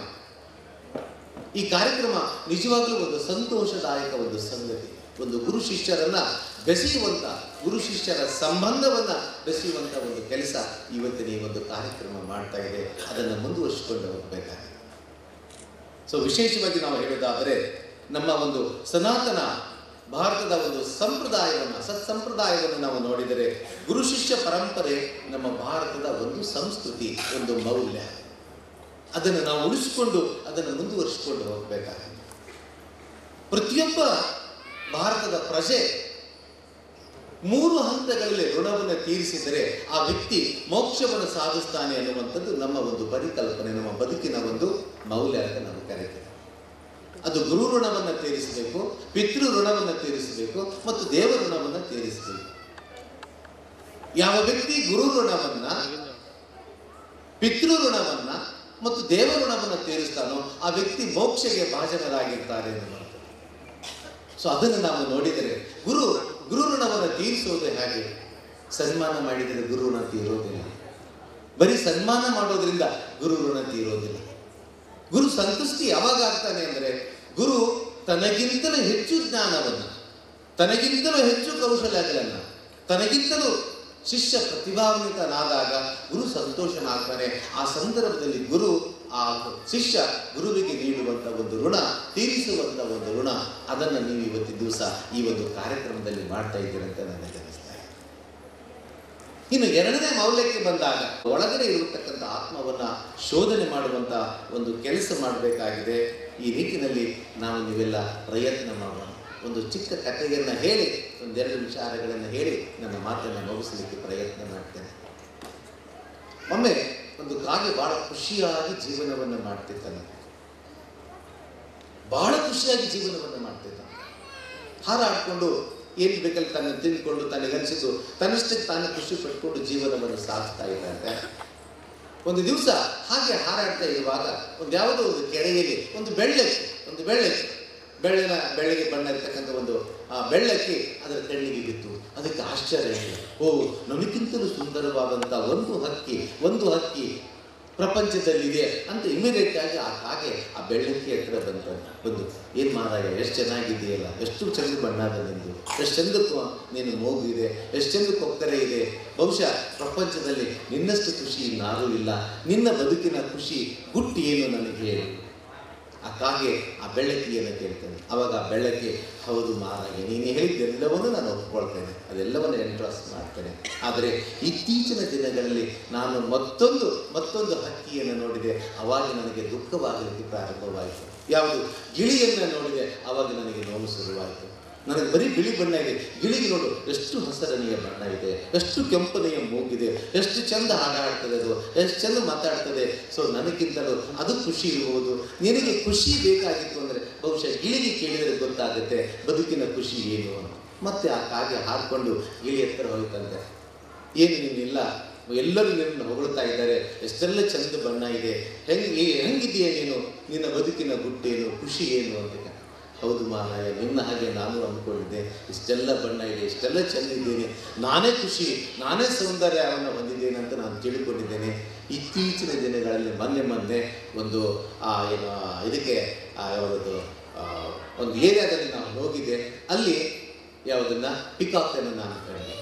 ಈ ಕಾರ್ಯಕ್ರಮ ನಿಜವಾಗ್ಲೂ ಒಂದು ಸಂತೋಷದಾಯಕ ಒಂದು ಸಂಗತಿ ಒಂದು ಗುರು ಶಿಷ್ಯರನ್ನ ಬೆಸೆಯುವಂತ ಗುರು ಶಿಷ್ಯರ ಸಂಬಂಧವನ್ನ ಬೆಸೆಯುವಂತ ಒಂದು ಕೆಲಸ ಇವತ್ತಿನ ಈ ಒಂದು ಕಾರ್ಯಕ್ರಮ ಮಾಡ್ತಾ ಇದೆ ಅದನ್ನು ಮುಂದುವರಿಸಿಕೊಂಡು ಹೋಗಬೇಕಾಗಿದೆ ಸೊ ವಿಶೇಷವಾಗಿ ನಾವು ಹೇಳೋದಾದರೆ ನಮ್ಮ ಒಂದು ಸನಾತನ ಭಾರತದ ಒಂದು ಸಂಪ್ರದಾಯವನ್ನು ಸತ್ಸಂಪ್ರದಾಯವನ್ನು ನಾವು ನೋಡಿದರೆ ಗುರು ಶಿಷ್ಯ ಪರಂಪರೆ ನಮ್ಮ ಭಾರತದ ಒಂದು ಸಂಸ್ಕೃತಿ ಒಂದು ಮೌಲ್ಯ ಅದನ್ನು ನಾವು ಉಳಿಸಿಕೊಂಡು ಅದನ್ನು ಮುಂದುವರಿಸಿಕೊಂಡು ಹೋಗಬೇಕಾಗಿದೆ ಪ್ರತಿಯೊಬ್ಬ ಭಾರತದ ಪ್ರಜೆ ಮೂರು ಹಂತಗಳಲ್ಲಿ ಋಣವನ್ನು ತೀರಿಸಿದರೆ ಆ ವ್ಯಕ್ತಿ ಮೋಕ್ಷವನ್ನು ಸಾಧಿಸ್ತಾನೆ ಅನ್ನುವಂಥದ್ದು ನಮ್ಮ ಒಂದು ಪರಿಕಲ್ಪನೆ ನಮ್ಮ ಬದುಕಿನ ಒಂದು ಮೌಲ್ಯ ಅಂತ ನಾವು ಕರೀತೇವೆ ಅದು ಗುರು ಋಣವನ್ನು ತೀರಿಸಬೇಕು ಪಿತೃ ಋಣವನ್ನು ತೀರಿಸಬೇಕು ಮತ್ತು ದೇವ ಋಣವನ್ನು ತೀರಿಸಬೇಕು ಯಾವ ವ್ಯಕ್ತಿ ಗುರು ಋಣವನ್ನ ಪಿತೃ ಋಣವನ್ನ ಮತ್ತು ದೇವ ಋಣವನ್ನು ತೀರಿಸ್ತಾನೋ ಆ ವ್ಯಕ್ತಿ ಮೋಕ್ಷಗೆ ಭಾಜನರಾಗಿರ್ತಾರೆ ಎನ್ನುವಂಥದ್ದು ಸೊ ಅದನ್ನು ನಾವು ನೋಡಿದರೆ ಗುರು ಗುರು ಋಣವನ್ನು ತೀರಿಸುವುದು ಹೇಗೆ ಸನ್ಮಾನ ಮಾಡಿದರೆ ಗುರು ಋಣ ತೀರೋದಿಲ್ಲ ಬರೀ ಸನ್ಮಾನ ಮಾಡೋದ್ರಿಂದ ಗುರು ಋಣ ತೀರೋದಿಲ್ಲ ಗುರು ಸಂತುಷ್ಟಿ ಯಾವಾಗ ಆಗ್ತಾನೆ ಅಂದರೆ ಗುರು ತನಗಿಂತಲೂ ಹೆಚ್ಚು ಜ್ಞಾನವನ್ನು ತನಗಿಂತಲೂ ಹೆಚ್ಚು ಕೌಶಲ್ಯಗಳನ್ನು ತನಗಿಂತಲೂ ಶಿಷ್ಯ ಪ್ರತಿಭಾನ್ವಿತನಾದಾಗ ಗುರು ಸಂತೋಷನಾಗ್ತಾನೆ ಆ ಸಂದರ್ಭದಲ್ಲಿ ಗುರು ಆ ಶಿಷ್ಯ ಗುರುವಿಗೆ ನೀಡುವಂಥ ಒಂದು ಋಣ ತೀರಿಸುವಂಥ ಒಂದು ಋಣ ಅದನ್ನು ನೀವು ಇವತ್ತಿನ ದಿವಸ ಈ ಒಂದು ಕಾರ್ಯಕ್ರಮದಲ್ಲಿ ಮಾಡ್ತಾ ಇದ್ದೀರಂತ ನನಗೆ ಅನಿಸ್ತಾ ಇದೆ ಇನ್ನು ಎರಡನೇ ಮೌಲ್ಯಕ್ಕೆ ಬಂದಾಗ ಒಳಗಡೆ ಇರತಕ್ಕಂಥ ಆತ್ಮವನ್ನ ಶೋಧನೆ ಮಾಡುವಂತ ಒಂದು ಕೆಲಸ ಮಾಡಬೇಕಾಗಿದೆ ಈ ನಿಟ್ಟಿನಲ್ಲಿ ನಾವು ನೀವೆಲ್ಲ ಪ್ರಯತ್ನ ಮಾಡೋಣ ಒಂದು ಚಿಕ್ಕ ಕಥೆಯನ್ನ ಹೇಳಿ ಒಂದೆರಡು ವಿಚಾರಗಳನ್ನು ಹೇಳಿ ನನ್ನ ಮಾತನ್ನು ಮುಗಿಸಲಿಕ್ಕೆ ಪ್ರಯತ್ನ ಮಾಡ್ತೇನೆ ಒಮ್ಮೆ ಒಂದು ಕಾಗೆ ಬಹಳ ಖುಷಿಯಾಗಿ ಜೀವನವನ್ನು ಮಾಡ್ತಿದ್ದಾನೆ ಬಹಳ ಖುಷಿಯಾಗಿ ಜೀವನವನ್ನು ಮಾಡ್ತಿದ್ದಾನೆ ಹಾರಾಡ್ಕೊಂಡು ಏನು ಬೇಕಲ್ಲಿ ತನ್ನ ತಿಂದ್ಕೊಂಡು ತನಗನ್ಸಿದ್ದು ತನ್ನಷ್ಟಕ್ಕೆ ತಾನೇ ಖುಷಿ ಪಟ್ಕೊಂಡು ಜೀವನವನ್ನು ಸಾಗಿಸ್ತಾ ಇದ್ದಾರೆ ಒಂದು ದಿವಸ ಹಾಗೆ ಹಾರಾಡ್ತಾ ಇರುವಾಗ ಒಂದು ಯಾವುದೋ ಒಂದು ಕೆರೆಯಲ್ಲಿ ಒಂದು ಬೆಳ್ಳಕ್ಕಿ ಒಂದು ಬೆಳ್ಳಕ್ಕಿ ಬೆಳ್ಳಿನ ಬೆಳ್ಳಿಗೆ ಬಣ್ಣ ಇರ್ತಕ್ಕಂಥ ಒಂದು ಆ ಬೆಳ್ಳಕ್ಕಿ ಅದರ ಕಣ್ಣಿಗೆ ಬಿತ್ತು ಅದಕ್ಕೆ ಆಶ್ಚರ್ಯ ಆಯ್ತು. ಓ ನಮಗಿಂತಲೂ ಸುಂದರವಾದಂಥ ಒಂದು ಹಕ್ಕಿ ಒಂದು ಹಕ್ಕಿ ಪ್ರಪಂಚದಲ್ಲಿದೆ ಅಂತ ಇಮಿಡಿಯೇಟ್ ಆಗಿ ಆ ಕಾಗೆ ಆ ಬೆಳ್ಳಕ್ಕಿ ಹತ್ರ ಬಂತ ಬಂದು ಏನು ಮಾರಾಯ ಎಷ್ಟು ಚೆನ್ನಾಗಿದೆಯಲ್ಲ ಎಷ್ಟು ಚಂದ ಬಣ್ಣದ ನಿಂದು ಎಷ್ಟು ಚಂದಕ್ಕೂ ನೀನು ಮೂಗಿದೆ ಎಷ್ಟು ಚಂದ ಕೊಕ್ಕರೆ ಇದೆ ಬಹುಶಃ ಪ್ರಪಂಚದಲ್ಲಿ ನಿನ್ನಷ್ಟು ಖುಷಿ ಇನ್ನಾರೂ ಇಲ್ಲ ನಿನ್ನ ಬದುಕಿನ ಖುಷಿ ಗುಟ್ಟು ಏನು ನನಗೆ ಹೇಳು ಆ ಕಾಗೆ ಆ ಬೆಳ್ಳಕ್ಕಿಯನ್ನು ಕೇಳ್ತೇನೆ ಅವಾಗ ಆ ಬೆಳ್ಳಕ್ಕೆ ಹೌದು ಮಾರಾಯ ನೀನು ಹೇಳಿದ್ದೆಲ್ಲವನ್ನೂ ನಾನು ಒಪ್ಕೊಳ್ತೇನೆ ಅದೆಲ್ಲವನ್ನು ಎಂಟ್ರಸ್ ಮಾಡ್ತೇನೆ ಆದರೆ ಇತ್ತೀಚಿನ ದಿನಗಳಲ್ಲಿ ನಾನು ಮತ್ತೊಂದು ಮತ್ತೊಂದು ಹಕ್ಕಿಯನ್ನು ನೋಡಿದೆ ಅವಾಗ ನನಗೆ ದುಃಖವಾಗಲಿಕ್ಕೆ ಪ್ರಾರಂಭವಾಯಿತು ಯಾವುದು ಗಿಳಿಯನ್ನು ನೋಡಿದೆ ಅವಾಗ ನನಗೆ ನೋವು ಶುರುವಾಯಿತು ನನಗೆ ಬರೀ ಬಿಳಿ ಬಣ್ಣ ಇದೆ ಗಿಳಿಗೆ ನೋಡು ಎಷ್ಟು ಹಸರನೆಯ ಬಣ್ಣ ಇದೆ ಎಷ್ಟು ಕೆಂಪನೆಯ ಮೂಗಿದೆ ಎಷ್ಟು ಚಂದ ಹಾಡಾಡ್ತದೆ ಅದು ಎಷ್ಟು ಚಂದ ಮಾತಾಡ್ತದೆ ಸೊ ನನಗಿಂತಲೂ ಅದು ಖುಷಿ ಇರ್ಬೋದು ನಿನಗೆ ಖುಷಿ ಬೇಕಾಗಿತ್ತು ಅಂದರೆ ಬಹುಶಃ ಗಿಳಿಗೆ ಕೇಳಿದರೆ ಗೊತ್ತಾಗುತ್ತೆ ಬದುಕಿನ ಖುಷಿ ಏನು ಅಂತ ಮತ್ತೆ ಆ ಕಾಗೆ ಹಾಡ್ಕೊಂಡು ಗಿಳಿ ಹತ್ರ ಹೋಯ್ತಂತೆ ಏನು ನೀನಿಲ್ಲ ಎಲ್ಲರೂ ನಿನ್ನನ್ನು ಹೊಗಳ್ತಾ ಇದ್ದಾರೆ ಎಷ್ಟೆಲ್ಲ ಚಂದ ಬಣ್ಣ ಇದೆ ಹೆಂಗೆ ಹೆಂಗಿದೆಯಾ ನೀನು ನಿನ್ನ ಬದುಕಿನ ಗುಟ್ಟೇನು ಖುಷಿ ಏನು ಅಂತ ಹೌದು ಮಾರಾಯ ನಿನ್ನ ಹಾಗೆ ನಾನು ಅಂದ್ಕೊಂಡಿದ್ದೆ ಇಷ್ಟೆಲ್ಲ ಬಣ್ಣ ಇದೆ ಇಷ್ಟೆಲ್ಲ ಚೆಂದಿದ್ದೇನೆ ನಾನೇ ಖುಷಿ ನಾನೇ ಸೌಂದರ್ಯವನ್ನು ಹೊಂದಿದ್ದೇನೆ ಅಂತ ನಾನು ತಿಳ್ಕೊಂಡಿದ್ದೇನೆ ಇತ್ತೀಚಿನ ದಿನಗಳಲ್ಲಿ ಮೊನ್ನೆ ಮೊನ್ನೆ ಒಂದು ಆ ಏನು ಇದಕ್ಕೆ ಆ ಯಾವುದದು ಆ, ಒಂದು ಏರಿಯಾದಲ್ಲಿ ನಾನು ಹೋಗಿದ್ದೆ ಅಲ್ಲಿ ಯಾವುದನ್ನ ಪಿಕಾಕ್ತನ್ನು ನಾನು ಕಂಡೆ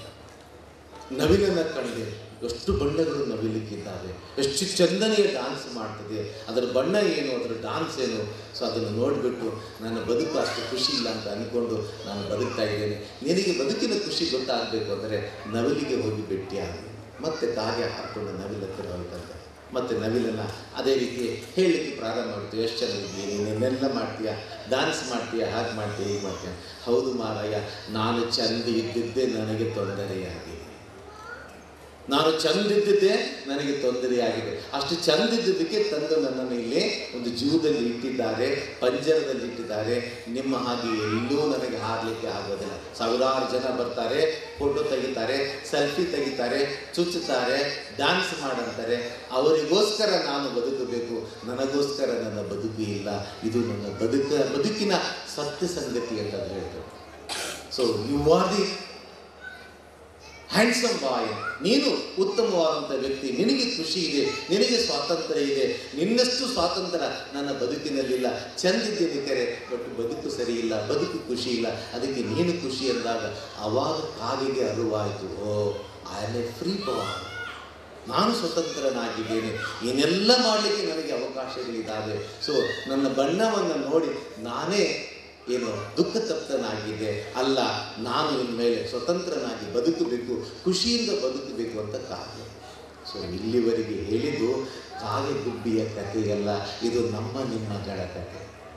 ನವಿಲನ್ನ ಕಂಡೆ ಎಷ್ಟು ಬಣ್ಣಗಳು ನವಿಲಿಕ್ಕಿದ್ದಾವೆ ಎಷ್ಟು ಚಂದನೆಯ ಡಾನ್ಸ್ ಮಾಡ್ತದೆ ಅದರ ಬಣ್ಣ ಏನು ಅದರ ಡಾನ್ಸ್ ಏನು ಸೊ ಅದನ್ನು ನೋಡಿಬಿಟ್ಟು ನನ್ನ ಬದುಕು ಅಷ್ಟು ಖುಷಿ ಇಲ್ಲ ಅಂತ ಅಂದ್ಕೊಂಡು ನಾನು ಬದುಕ್ತಾ ಇದ್ದೇನೆ ನಿನಗೆ ಬದುಕಿನ ಖುಷಿ ಗೊತ್ತಾಗಬೇಕು ಅಂದರೆ ನವಿಲಿಗೆ ಹೋಗಿ ಭೇಟಿಯಾಗಿ ಮತ್ತೆ ಕಾಗೆ ಹಾಕ್ಕೊಂಡು ನವಿಲ ಹತ್ತಿರ ಹೋಗ್ತಂತೆ ಮತ್ತೆ ನವಿಲನ್ನ ಅದೇ ರೀತಿ ಹೇಳಲಿಕ್ಕೆ ಪ್ರಾರಂಭ ಮಾಡ್ತೀವಿ ಎಷ್ಟು ಚೆನ್ನಾಗಿದ್ದೀಯ ನೀನೆಲ್ಲ ಮಾಡ್ತೀಯ ಡಾನ್ಸ್ ಮಾಡ್ತೀಯ ಹಾಗೆ ಮಾಡ್ತೀಯ ಹೀಗೆ ಮಾಡ್ತೀಯ ಹೌದು ಮಾರಾಯ ನಾನು ಚಂದ ಇದ್ದಿದ್ದೇ ನನಗೆ ತೊಂದರೆಯಾಗಿದೆ ನಾನು ಚಂದಿದ್ದಿದ್ದೇ ನನಗೆ ತೊಂದರೆಯಾಗಿದೆ ಅಷ್ಟು ಚಂದಿದ್ದಕ್ಕೆ ತಂದು ನನ್ನನ್ನು ಇಲ್ಲಿ ಒಂದು ಜೀವದಲ್ಲಿ ಇಟ್ಟಿದ್ದಾರೆ ಪಂಜರದಲ್ಲಿ ಇಟ್ಟಿದ್ದಾರೆ ನಿಮ್ಮ ಹಾಗೆ ಎಲ್ಲೂ ನನಗೆ ಹಾರಲಿಕ್ಕೆ ಆಗೋದಿಲ್ಲ ಸಾವಿರಾರು ಜನ ಬರ್ತಾರೆ ಫೋಟೋ ತೆಗಿತಾರೆ ಸೆಲ್ಫಿ ತೆಗಿತಾರೆ ಚುಚ್ಚುತ್ತಾರೆ ಡ್ಯಾನ್ಸ್ ಮಾಡಂತಾರೆ ಅವರಿಗೋಸ್ಕರ ನಾನು ಬದುಕಬೇಕು ನನಗೋಸ್ಕರ ನನ್ನ ಬದುಕು ಇಲ್ಲ ಇದು ನನ್ನ ಬದುಕ ಬದುಕಿನ ಸತ್ಯ ಸಂಗತಿ ಅಂತ ಹೇಳ್ತಾರೆ so you are the handsome boy ನೀನು ಉತ್ತಮವಾದಂಥ ವ್ಯಕ್ತಿ ನಿನಗೆ ಖುಷಿ ಇದೆ ನಿನಗೆ ಸ್ವಾತಂತ್ರ್ಯ ಇದೆ ನಿನ್ನಷ್ಟು ಸ್ವಾತಂತ್ರ್ಯ ನನ್ನ ಬದುಕಿನಲ್ಲಿಲ್ಲ ಚಂದಿದ್ದೀನಿ ಕರೆ ಬಟ್ ಬದುಕು ಸರಿ ಇಲ್ಲ ಬದುಕು ಖುಷಿ ಇಲ್ಲ ಅದಕ್ಕೆ ನೀನು ಖುಷಿ ಅಂದಾಗ ಅವಾಗ ಕಾಲಿಗೆ ಅರಿವಾಯಿತು oh I am a free boy ನಾನು ಸ್ವತಂತ್ರನಾಗಿದ್ದೇನೆ ಏನೆಲ್ಲ ಮಾಡಲಿಕ್ಕೆ ನನಗೆ ಅವಕಾಶಗಳಿದ್ದಾವೆ ಸೊ ನನ್ನ ಬಣ್ಣವನ್ನು ನೋಡಿ ನಾನೇ ಏನು ದುಃಖ ತಪ್ತನಾಗಿದ್ದೆ ಅಲ್ಲ ನಾನು ಇನ್ಮೇಲೆ ಸ್ವತಂತ್ರನಾಗಿ ಬದುಕಬೇಕು ಖುಷಿಯಿಂದ ಬದುಕಬೇಕು ಅಂತ ಕಾಗೆ ಸೊ ಇಲ್ಲಿವರೆಗೆ ಹೇಳಿದ್ದು ಕಾಗೆ ಗುಬ್ಬಿಯ ಕಥೆಯಲ್ಲ ಇದು ನಮ್ಮ ನಿಮ್ಮಗಳ ಕಥೆ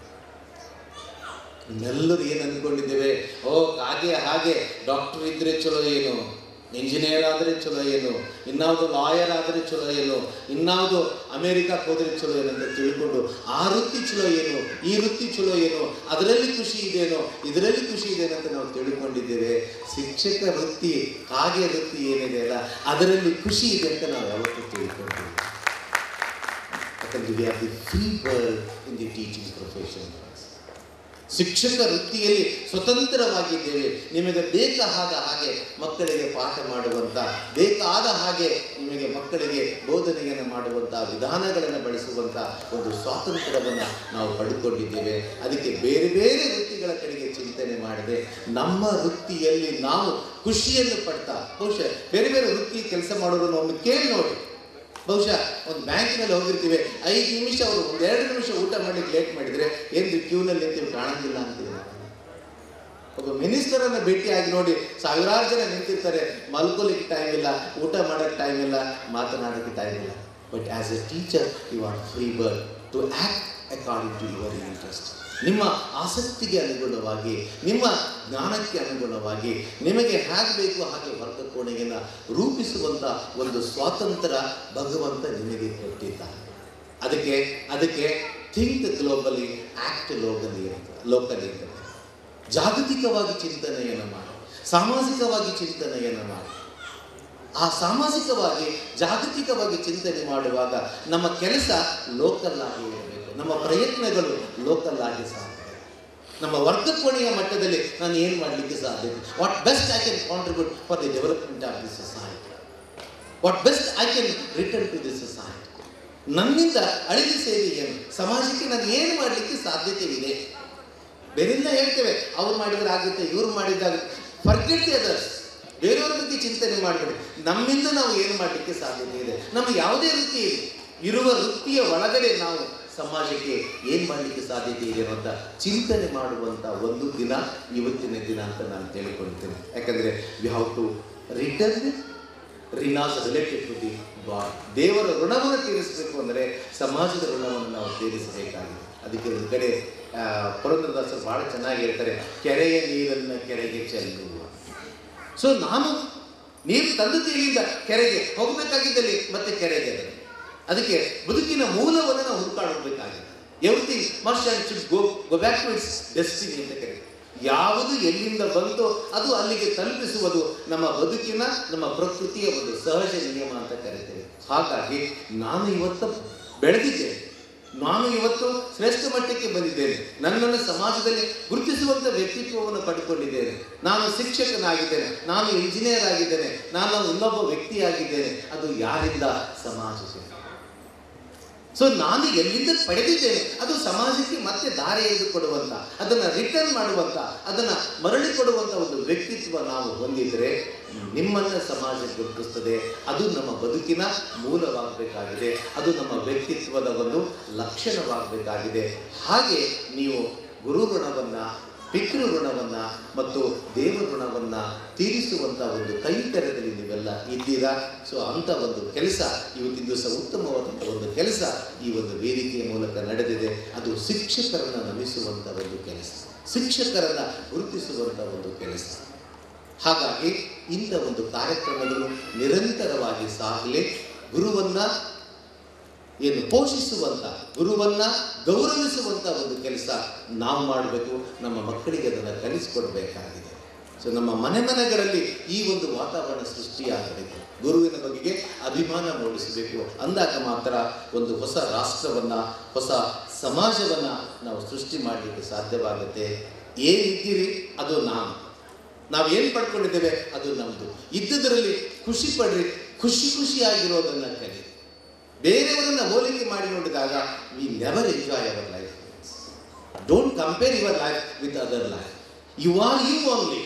ನಾವೆಲ್ಲರೂ ಏನು ಅಂದ್ಕೊಂಡಿದ್ದೇವೆ ಓ ಹಾಗೆ ಹಾಗೆ ಡಾಕ್ಟರ್ ಇದ್ರೆ ಚಲೋ ಏನು ಇಂಜಿನಿಯರ್ ಆದರೆ ಚಲೋ ಏನು ಇನ್ನಾವುದು ಲಾಯರ್ ಆದರೆ ಚಲೋ ಏನು ಇನ್ನಾವುದು ಅಮೇರಿಕಕ್ಕೆ ಹೋದರೆ ಚಲೋ ಏನು ಅಂತ ತಿಳ್ಕೊಂಡು ಆ ವೃತ್ತಿ ಚಲೋ ಏನು ಈ ವೃತ್ತಿ ಚಲೋ ಏನು ಅದರಲ್ಲಿ ಖುಷಿ ಇದೆಯೇನೋ ಇದರಲ್ಲಿ ಖುಷಿ ಇದೆ ಅಂತ ನಾವು ತಿಳ್ಕೊಂಡಿದ್ದೇವೆ ಶಿಕ್ಷಕ ವೃತ್ತಿ ಹಾಗೆ ವೃತ್ತಿ ಏನಿದೆ ಅಲ್ಲ ಅದರಲ್ಲಿ ಖುಷಿ ಇದೆ ಅಂತ ನಾವು ಯಾವತ್ತೂ ತಿಳ್ಕೊಂಡಿದ್ದೇವೆ ಯಾಕಂದ್ರೆ we are the free bird in the teaching profession ಶಿಕ್ಷಕ ವೃತ್ತಿಯಲ್ಲಿ ಸ್ವತಂತ್ರವಾಗಿದ್ದೇವೆ ನಿಮಗೆ ಬೇಕಾದ ಹಾಗೆ ಮಕ್ಕಳಿಗೆ ಪಾಠ ಮಾಡುವಂಥ ಬೇಕಾದ ಹಾಗೆ ನಿಮಗೆ ಮಕ್ಕಳಿಗೆ ಬೋಧನೆಯನ್ನು ಮಾಡುವಂಥ ವಿಧಾನಗಳನ್ನು ಬಳಸುವಂಥ ಒಂದು ಸ್ವಾತಂತ್ರ್ಯವನ್ನು ನಾವು ಪಡ್ಕೊಂಡಿದ್ದೇವೆ ಅದಕ್ಕೆ ಬೇರೆ ಬೇರೆ ವೃತ್ತಿಗಳ ಕಡೆಗೆ ಚಿಂತನೆ ಮಾಡದೆ ನಮ್ಮ ವೃತ್ತಿಯಲ್ಲಿ ನಾವು ಖುಷಿಯನ್ನು ಪಡ್ತಾ ಬಹುಶಃ ಬೇರೆ ಬೇರೆ ವೃತ್ತಿ ಕೆಲಸ ಮಾಡೋದನ್ನು ಒಮ್ಮೆ ಕೇಳಿ ನೋಡಿ ಬಹುಶಃ ಒಂದು ಬ್ಯಾಂಕಿನಲ್ಲಿ ಹೋಗಿರ್ತೀವಿ ಐದು ನಿಮಿಷ ಅವರು ಒಂದೆರಡು ನಿಮಿಷ ಊಟ ಮಾಡ್ಲಿಕ್ಕೆ ಲೇಟ್ ಮಾಡಿದರೆ ಏನು ಕ್ಯೂನಲ್ಲಿ ನಿಂತೀವಿ ಕಾಣಂಗಿಲ್ಲ ಅಂತೀವಿ ನಾವು. ಒಬ್ಬ ಮಿನಿಸ್ಟರನ್ನು ಭೇಟಿಯಾಗಿ ನೋಡಿ ಸಾವಿರಾರು ಜನ ನಿಂತಿರ್ತಾರೆ ಮಲ್ಕೋಲಿಕ್ಕೆ ಟೈಮ್ ಇಲ್ಲ ಊಟ ಮಾಡೋಕ್ಕೆ ಟೈಮ್ ಇಲ್ಲ ಮಾತನಾಡೋಕ್ಕೆ ಟೈಮ್ ಇಲ್ಲ but as a teacher you are free bird to act according to your interest ನಿಮ್ಮ ಆಸಕ್ತಿಗೆ ಅನುಗುಣವಾಗಿ ನಿಮ್ಮ ಜ್ಞಾನಕ್ಕೆ ಅನುಗುಣವಾಗಿ ನಿಮಗೆ ಹೇಗೆ ಬೇಕು ಹಾಗೆ ವರ್ಗ ಕೋಣೆಯನ್ನು ರೂಪಿಸುವಂಥ ಒಂದು ಸ್ವಾತಂತ್ರ್ಯ ಭಗವಂತ ನಿಮಗೆ ಕೊಟ್ಟಿದ್ದಾನೆ ಅದಕ್ಕೆ ಅದಕ್ಕೆ ಥಿಂಕ್ ಗ್ಲೋಬಲಿ ಆಕ್ಟ್ ಲೋಕಲಿ ಅಂತ ಲೋಕಲಿ ಅಂತ ಜಾಗತಿಕವಾಗಿ ಚಿಂತನೆಯನ್ನು ಮಾಡಿ ಸಾಮಾಜಿಕವಾಗಿ ಚಿಂತನೆಯನ್ನು ಮಾಡಿ ಆ ಸಾಮಾಜಿಕವಾಗಿ ಜಾಗತಿಕವಾಗಿ ಚಿಂತನೆ ಮಾಡುವಾಗ ನಮ್ಮ ಕೆಲಸ ಲೋಕಲ್ ಆಗಿ ಇರಬೇಕು ನಮ್ಮ ಪ್ರಯತ್ನಗಳು ಲೋಕಲ್ ಆಗಿ ಸಾಧ್ಯ ನಮ್ಮ ವರ್ಗ ಕೋಣೆಯ ಮಟ್ಟದಲ್ಲಿ ನಾನು ಏನು ಮಾಡಲಿಕ್ಕೆ ಸಾಧ್ಯತೆ what best I can contribute for the development of the society what best I can return to the society ನನ್ನಿಂದ ಅಳಿದ ಸೇವೆ ಏನು ಸಮಾಜಕ್ಕೆ ನಾನು ಏನು ಮಾಡಲಿಕ್ಕೆ ಸಾಧ್ಯತೆ ಇದೆ ಬೇರೆಲ್ಲ ಹೇಳ್ತೇವೆ ಅವ್ರು ಮಾಡಿದ್ರೆ ಆಗುತ್ತೆ ಇವ್ರು ಮಾಡಿದ್ದಾಗುತ್ತೆ ಫರ್ಗೆಟ್ ದಿ ಅದರ್ಸ್ ಬೇರೆಯವ್ರ ಬಗ್ಗೆ ಚಿಂತನೆ ಮಾಡಬೇಡಿ ನಮ್ಮಿಂದ ನಾವು ಏನು ಮಾಡಲಿಕ್ಕೆ ಸಾಧ್ಯತೆ ಇದೆ ನಮ್ಮ ಯಾವುದೇ ವೃತ್ತಿ ಇರಲಿ, ಇರುವ ವೃತ್ತಿಯ ಒಳಗಡೆ ನಾವು ಸಮಾಜಕ್ಕೆ ಏನು ಮಾಡಲಿಕ್ಕೆ ಸಾಧ್ಯತೆ ಇದೆ ಅನ್ನುವಂಥ ಚಿಂತನೆ ಮಾಡುವಂಥ ಒಂದು ದಿನ ಇವತ್ತಿನ ದಿನ ಅಂತ ನಾನು ತಿಳ್ಕೊಳ್ತೇನೆ ಯಾಕಂದರೆ ವಿ ಹ್ಯಾವ್ ಟು ರಿಟರ್ನ್ ರಿನಾಸ್ ರಿಲೇಟೆಡ್ ಟು ದಿ ಗಾಡ್ ದೇವರ ಋಣವನ್ನು ತೀರಿಸಬೇಕು ಅಂದರೆ ಸಮಾಜದ ಋಣವನ್ನು ನಾವು ತೀರಿಸಬೇಕಾಗಿದೆ ಅದಕ್ಕೆ ಒಂದು ಕಡೆ ಆ, ಪುರಂದರದಾಸರು ಬಹಳ ಚೆನ್ನಾಗಿ ಹೇಳ್ತಾರೆ ಕೆರೆಯ ನೀರನ್ನು ಕೆರೆಗೆ ಚೆಲ್ಲುವ ಸೊ ನಾನು ನೀರು ತಂದದ್ದು ಇಲ್ಲಿಂದ ಕೆರೆಗೆ ಹೋಗಬೇಕಾಗಿದ್ದಲ್ಲಿ ಮತ್ತೆ ಕೆರೆಗೆ ಅದು. ಅದಕ್ಕೆ ಬದುಕಿನ ಮೂಲವನ್ನು ನಾವು ಹುಡುಕಾಡಬೇಕಾಗಿದೆ everything must and should go go back to its destiny ಅಂತ ಕರೀತಾರೆ ಯಾವುದು ಎಲ್ಲಿಂದ ಬಂತೋ ಅದು ಅಲ್ಲಿಗೆ ತಲುಪಿಸುವುದು ನಮ್ಮ ಬದುಕಿನ ನಮ್ಮ ಪ್ರಕೃತಿಯ ಒಂದು ಸಹಜ ನಿಯಮ ಅಂತ ಕರೀತೇವೆ ಹಾಗಾಗಿ ನಾನು ಇವತ್ತು ಬೆಳೆದಿದ್ದೇನೆ ನಾನು ಇವತ್ತು ಶ್ರೇಷ್ಠ ಮಟ್ಟಕ್ಕೆ ಬಂದಿದ್ದೇನೆ ನನ್ನನ್ನು ಸಮಾಜದಲ್ಲಿ ಗುರುತಿಸುವಂಥ ವ್ಯಕ್ತಿತ್ವವನ್ನು ಪಡ್ಕೊಂಡಿದ್ದೇನೆ ನಾನು ಶಿಕ್ಷಕನಾಗಿದ್ದೇನೆ ನಾನು ಇಂಜಿನಿಯರ್ ಆಗಿದ್ದೇನೆ ನಾನು ಇನ್ನೊಬ್ಬ ವ್ಯಕ್ತಿಯಾಗಿದ್ದೇನೆ ಅದು ಯಾರಿಂದ ಸಮಾಜದಿಂದ ಸೊ ನಾನು ಎಲ್ಲಿಂದ ಪಡೆದಿದ್ದೇನೆ ಅದು ಸಮಾಜಕ್ಕೆ ಮತ್ತೆ ದಾರಿ ಎಳೆದು ಕೊಡುವಂತ ಅದನ್ನು ರಿಟರ್ನ್ ಮಾಡುವಂತ ಅದನ್ನು ಮರಳಿ ಕೊಡುವಂತ ಒಂದು ವ್ಯಕ್ತಿತ್ವ ನಾವು ಹೊಂದಿದ್ರೆ ನಿಮ್ಮನ್ನ ಸಮಾಜ ಗುರುತಿಸ್ತದೆ ಅದು ನಮ್ಮ ಬದುಕಿನ ಮೂಲವಾಗಬೇಕಾಗಿದೆ ಅದು ನಮ್ಮ ವ್ಯಕ್ತಿತ್ವದ ಒಂದು ಲಕ್ಷಣವಾಗಬೇಕಾಗಿದೆ ಹಾಗೆ ನೀವು ಗುರು ಋಣವನ್ನ ಪಿತೃ ಋಣವನ್ನ ಮತ್ತು ದೇವ ಋಣವನ್ನ ತೀರಿಸುವಂತ ಒಂದು ಕೈಂಕರ್ಯದಲ್ಲಿ ನೀವೆಲ್ಲ ಇದ್ದೀರಾ ಸೊ ಅಂತ ಒಂದು ಕೆಲಸ ಇವತ್ತಿನ ದಿವಸ ಉತ್ತಮವಾದಂಥ ಒಂದು ಕೆಲಸ ಈ ಒಂದು ವೇದಿಕೆಯ ಮೂಲಕ ನಡೆದಿದೆ ಅದು ಶಿಕ್ಷಕರನ್ನ ನಮಿಸುವಂತ ಒಂದು ಕೆಲಸ ಶಿಕ್ಷಕರನ್ನ ಗುರುತಿಸುವಂತ ಒಂದು ಕೆಲಸ ಹಾಗಾಗಿ ಇಂಥ ಒಂದು ಕಾರ್ಯಕ್ರಮಗಳು ನಿರಂತರವಾಗಿ ಸಾಗಲಿ ಗುರುವನ್ನ ಏನು ಪೋಷಿಸುವಂತ ಗುರುವನ್ನ ಗೌರವಿಸುವಂತ ಒಂದು ಕೆಲಸ ನಾವು ಮಾಡಬೇಕು ನಮ್ಮ ಮಕ್ಕಳಿಗೆ ಅದನ್ನು ಕಲಿಸಿಕೊಡ್ಬೇಕಾಗಿದೆ ಸೊ ನಮ್ಮ ಮನೆ ಮನೆಗಳಲ್ಲಿ ಈ ಒಂದು ವಾತಾವರಣ ಸೃಷ್ಟಿಯಾಗಬೇಕು ಗುರುವಿನ ಬಗೆಗೆ ಅಭಿಮಾನ ಮೂಡಿಸಬೇಕು ಅಂದಾಗ ಮಾತ್ರ ಒಂದು ಹೊಸ ರಾಷ್ಟ್ರವನ್ನ ಹೊಸ ಸಮಾಜವನ್ನ ನಾವು ಸೃಷ್ಟಿ ಮಾಡಲಿಕ್ಕೆ ಸಾಧ್ಯವಾಗುತ್ತೆ ಏನಿದ್ದೀರಿ ಅದು ನಾನು ನಾವೇನು ಪಡ್ಕೊಂಡಿದ್ದೇವೆ ಅದು ನಮ್ಮದು ಇದ್ದುದರಲ್ಲಿ ಖುಷಿ ಪಡ್ರಿ ಖುಷಿ ಖುಷಿಯಾಗಿರೋದನ್ನ ಕಲಿ ಬೇರೆಯವರನ್ನ ಹೋಲಿಕೆ ಮಾಡಿ ನೋಡಿದಾಗ we never enjoy our life don't compare your life with other life you are you only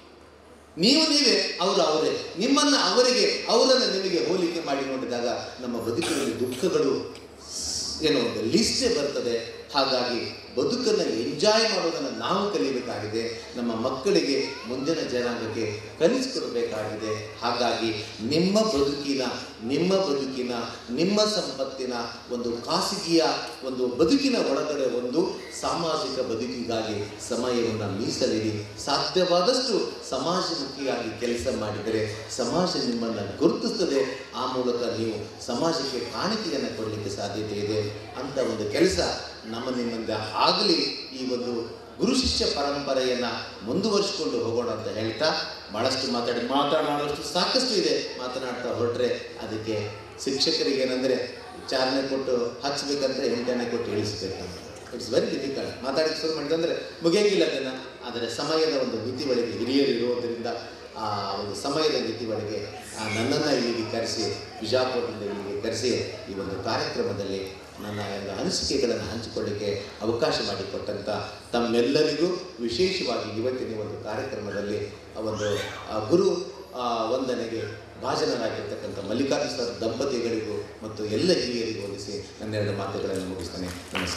ನೀವು ನೀವೇ ಅವರು ಅವರೇ ನಿಮ್ಮನ್ನ ಅವರಿಗೆ ಅವರನ್ನು ನಿಮಗೆ ಹೋಲಿಕೆ ಮಾಡಿ ನೋಡಿದಾಗ ನಮ್ಮ ಬದುಕಿನಲ್ಲಿ ದುಃಖಗಳು ಏನೋ ಒಂದು ಲಿಸ್ಟೇ ಬರ್ತದೆ ಹಾಗಾಗಿ ಬದುಕನ್ನು ಎಂಜಾಯ್ ಮಾಡೋದನ್ನು ನಾವು ಕಲಿಯಬೇಕಾಗಿದೆ ನಮ್ಮ ಮಕ್ಕಳಿಗೆ ಮುಂದಿನ ಜನಾಂಗಕ್ಕೆ ಕಲಿಸಿಕೊಡಬೇಕಾಗಿದೆ ಹಾಗಾಗಿ ನಿಮ್ಮ ಬದುಕಿನ ನಿಮ್ಮ ಬದುಕಿನ ನಿಮ್ಮ ಸಂಪತ್ತಿನ ಒಂದು ಖಾಸಗಿಯ ಒಂದು ಬದುಕಿನ ಒಳಗಡೆ ಒಂದು ಸಾಮಾಜಿಕ ಬದುಕಿಗಾಗಿ ಸಮಯವನ್ನು ಮೀಸಲಿಡಿ ಸಾಧ್ಯವಾದಷ್ಟು ಸಮಾಜಮುಖಿಯಾಗಿ ಕೆಲಸ ಮಾಡಿದರೆ ಸಮಾಜ ನಿಮ್ಮನ್ನು ಗುರುತಿಸ್ತದೆ ಆ ಮೂಲಕ ನೀವು ಸಮಾಜಕ್ಕೆ ಕಾಣಿಕೆಯನ್ನು ಕೊಡಲಿಕ್ಕೆ ಸಾಧ್ಯತೆ ಇದೆ ಅಂತ ಒಂದು ಕೆಲಸ ನಮ್ಮ ನಿಮ್ಮಿಂದ ಆಗಲಿ ಈ ಒಂದು ಗುರು ಶಿಷ್ಯ ಪರಂಪರೆಯನ್ನು ಮುಂದುವರಿಸಿಕೊಂಡು ಹೋಗೋಣ ಅಂತ ಹೇಳ್ತಾ ಭಾಳಷ್ಟು ಮಾತಾಡಿ ಮಾತನಾಡುವಷ್ಟು ಸಾಕಷ್ಟು ಇದೆ ಮಾತನಾಡ್ತಾ ಹೊರಟ್ರೆ ಅದಕ್ಕೆ ಶಿಕ್ಷಕರಿಗೆ ಏನಂದರೆ ಚಾಲನೆ ಕೊಟ್ಟು ಹಚ್ಚಬೇಕಂದ್ರೆ ಎಂಟನೇ ಕೊಟ್ಟು ಇಳಿಸ್ಬೇಕಂತ ಇಟ್ಸ್ ವೆರಿ ಡಿಫಿಕಲ್ಟ್ ಮಾತಾಡಕ್ಕೆ ಶುರು ಮಾಡಿದಂದ್ರೆ ಮುಗಿಯಂಗಿಲ್ಲ ಅದನ್ನು ಆದರೆ ಸಮಯದ ಒಂದು ಮಿತಿ ಒಳಗೆ ಹಿರಿಯರು ಇರುವುದರಿಂದ ಆ ಒಂದು ಸಮಯದ ಮಿತಿ ಒಳಗೆ ಆ ನನ್ನನ್ನು ಇಲ್ಲಿಗೆ ಕರೆಸಿ ಬಿಜಾಪುರದಿಂದ ಇಲ್ಲಿಗೆ ಕರೆಸಿ ಈ ಒಂದು ಕಾರ್ಯಕ್ರಮದಲ್ಲಿ ನನ್ನ ಎಲ್ಲ ಅನಿಸಿಕೆಗಳನ್ನು ಹಂಚಿಕೊಳ್ಳಿಕ್ಕೆ ಅವಕಾಶ ಮಾಡಿಕೊಟ್ಟಂಥ ತಮ್ಮೆಲ್ಲರಿಗೂ ವಿಶೇಷವಾಗಿ ಇವತ್ತಿನ ಒಂದು ಕಾರ್ಯಕ್ರಮದಲ್ಲಿ ಆ ಒಂದು ಆ ಗುರು ಆ ವಂದನೆಗೆ ಭಾಜನರಾಗಿರ್ತಕ್ಕಂಥ ಮಲ್ಲಿಕಾರ್ಜುನ ದಂಪತಿಗಳಿಗೂ ಮತ್ತು ಎಲ್ಲ ಹಿರಿಯರಿಗೂ ಹೊಲಿಸಿ ನನ್ನೆರಡು ಮಾತುಗಳನ್ನು ಮುಗಿಸ್ತೇನೆ ನಮಸ್ಕಾರ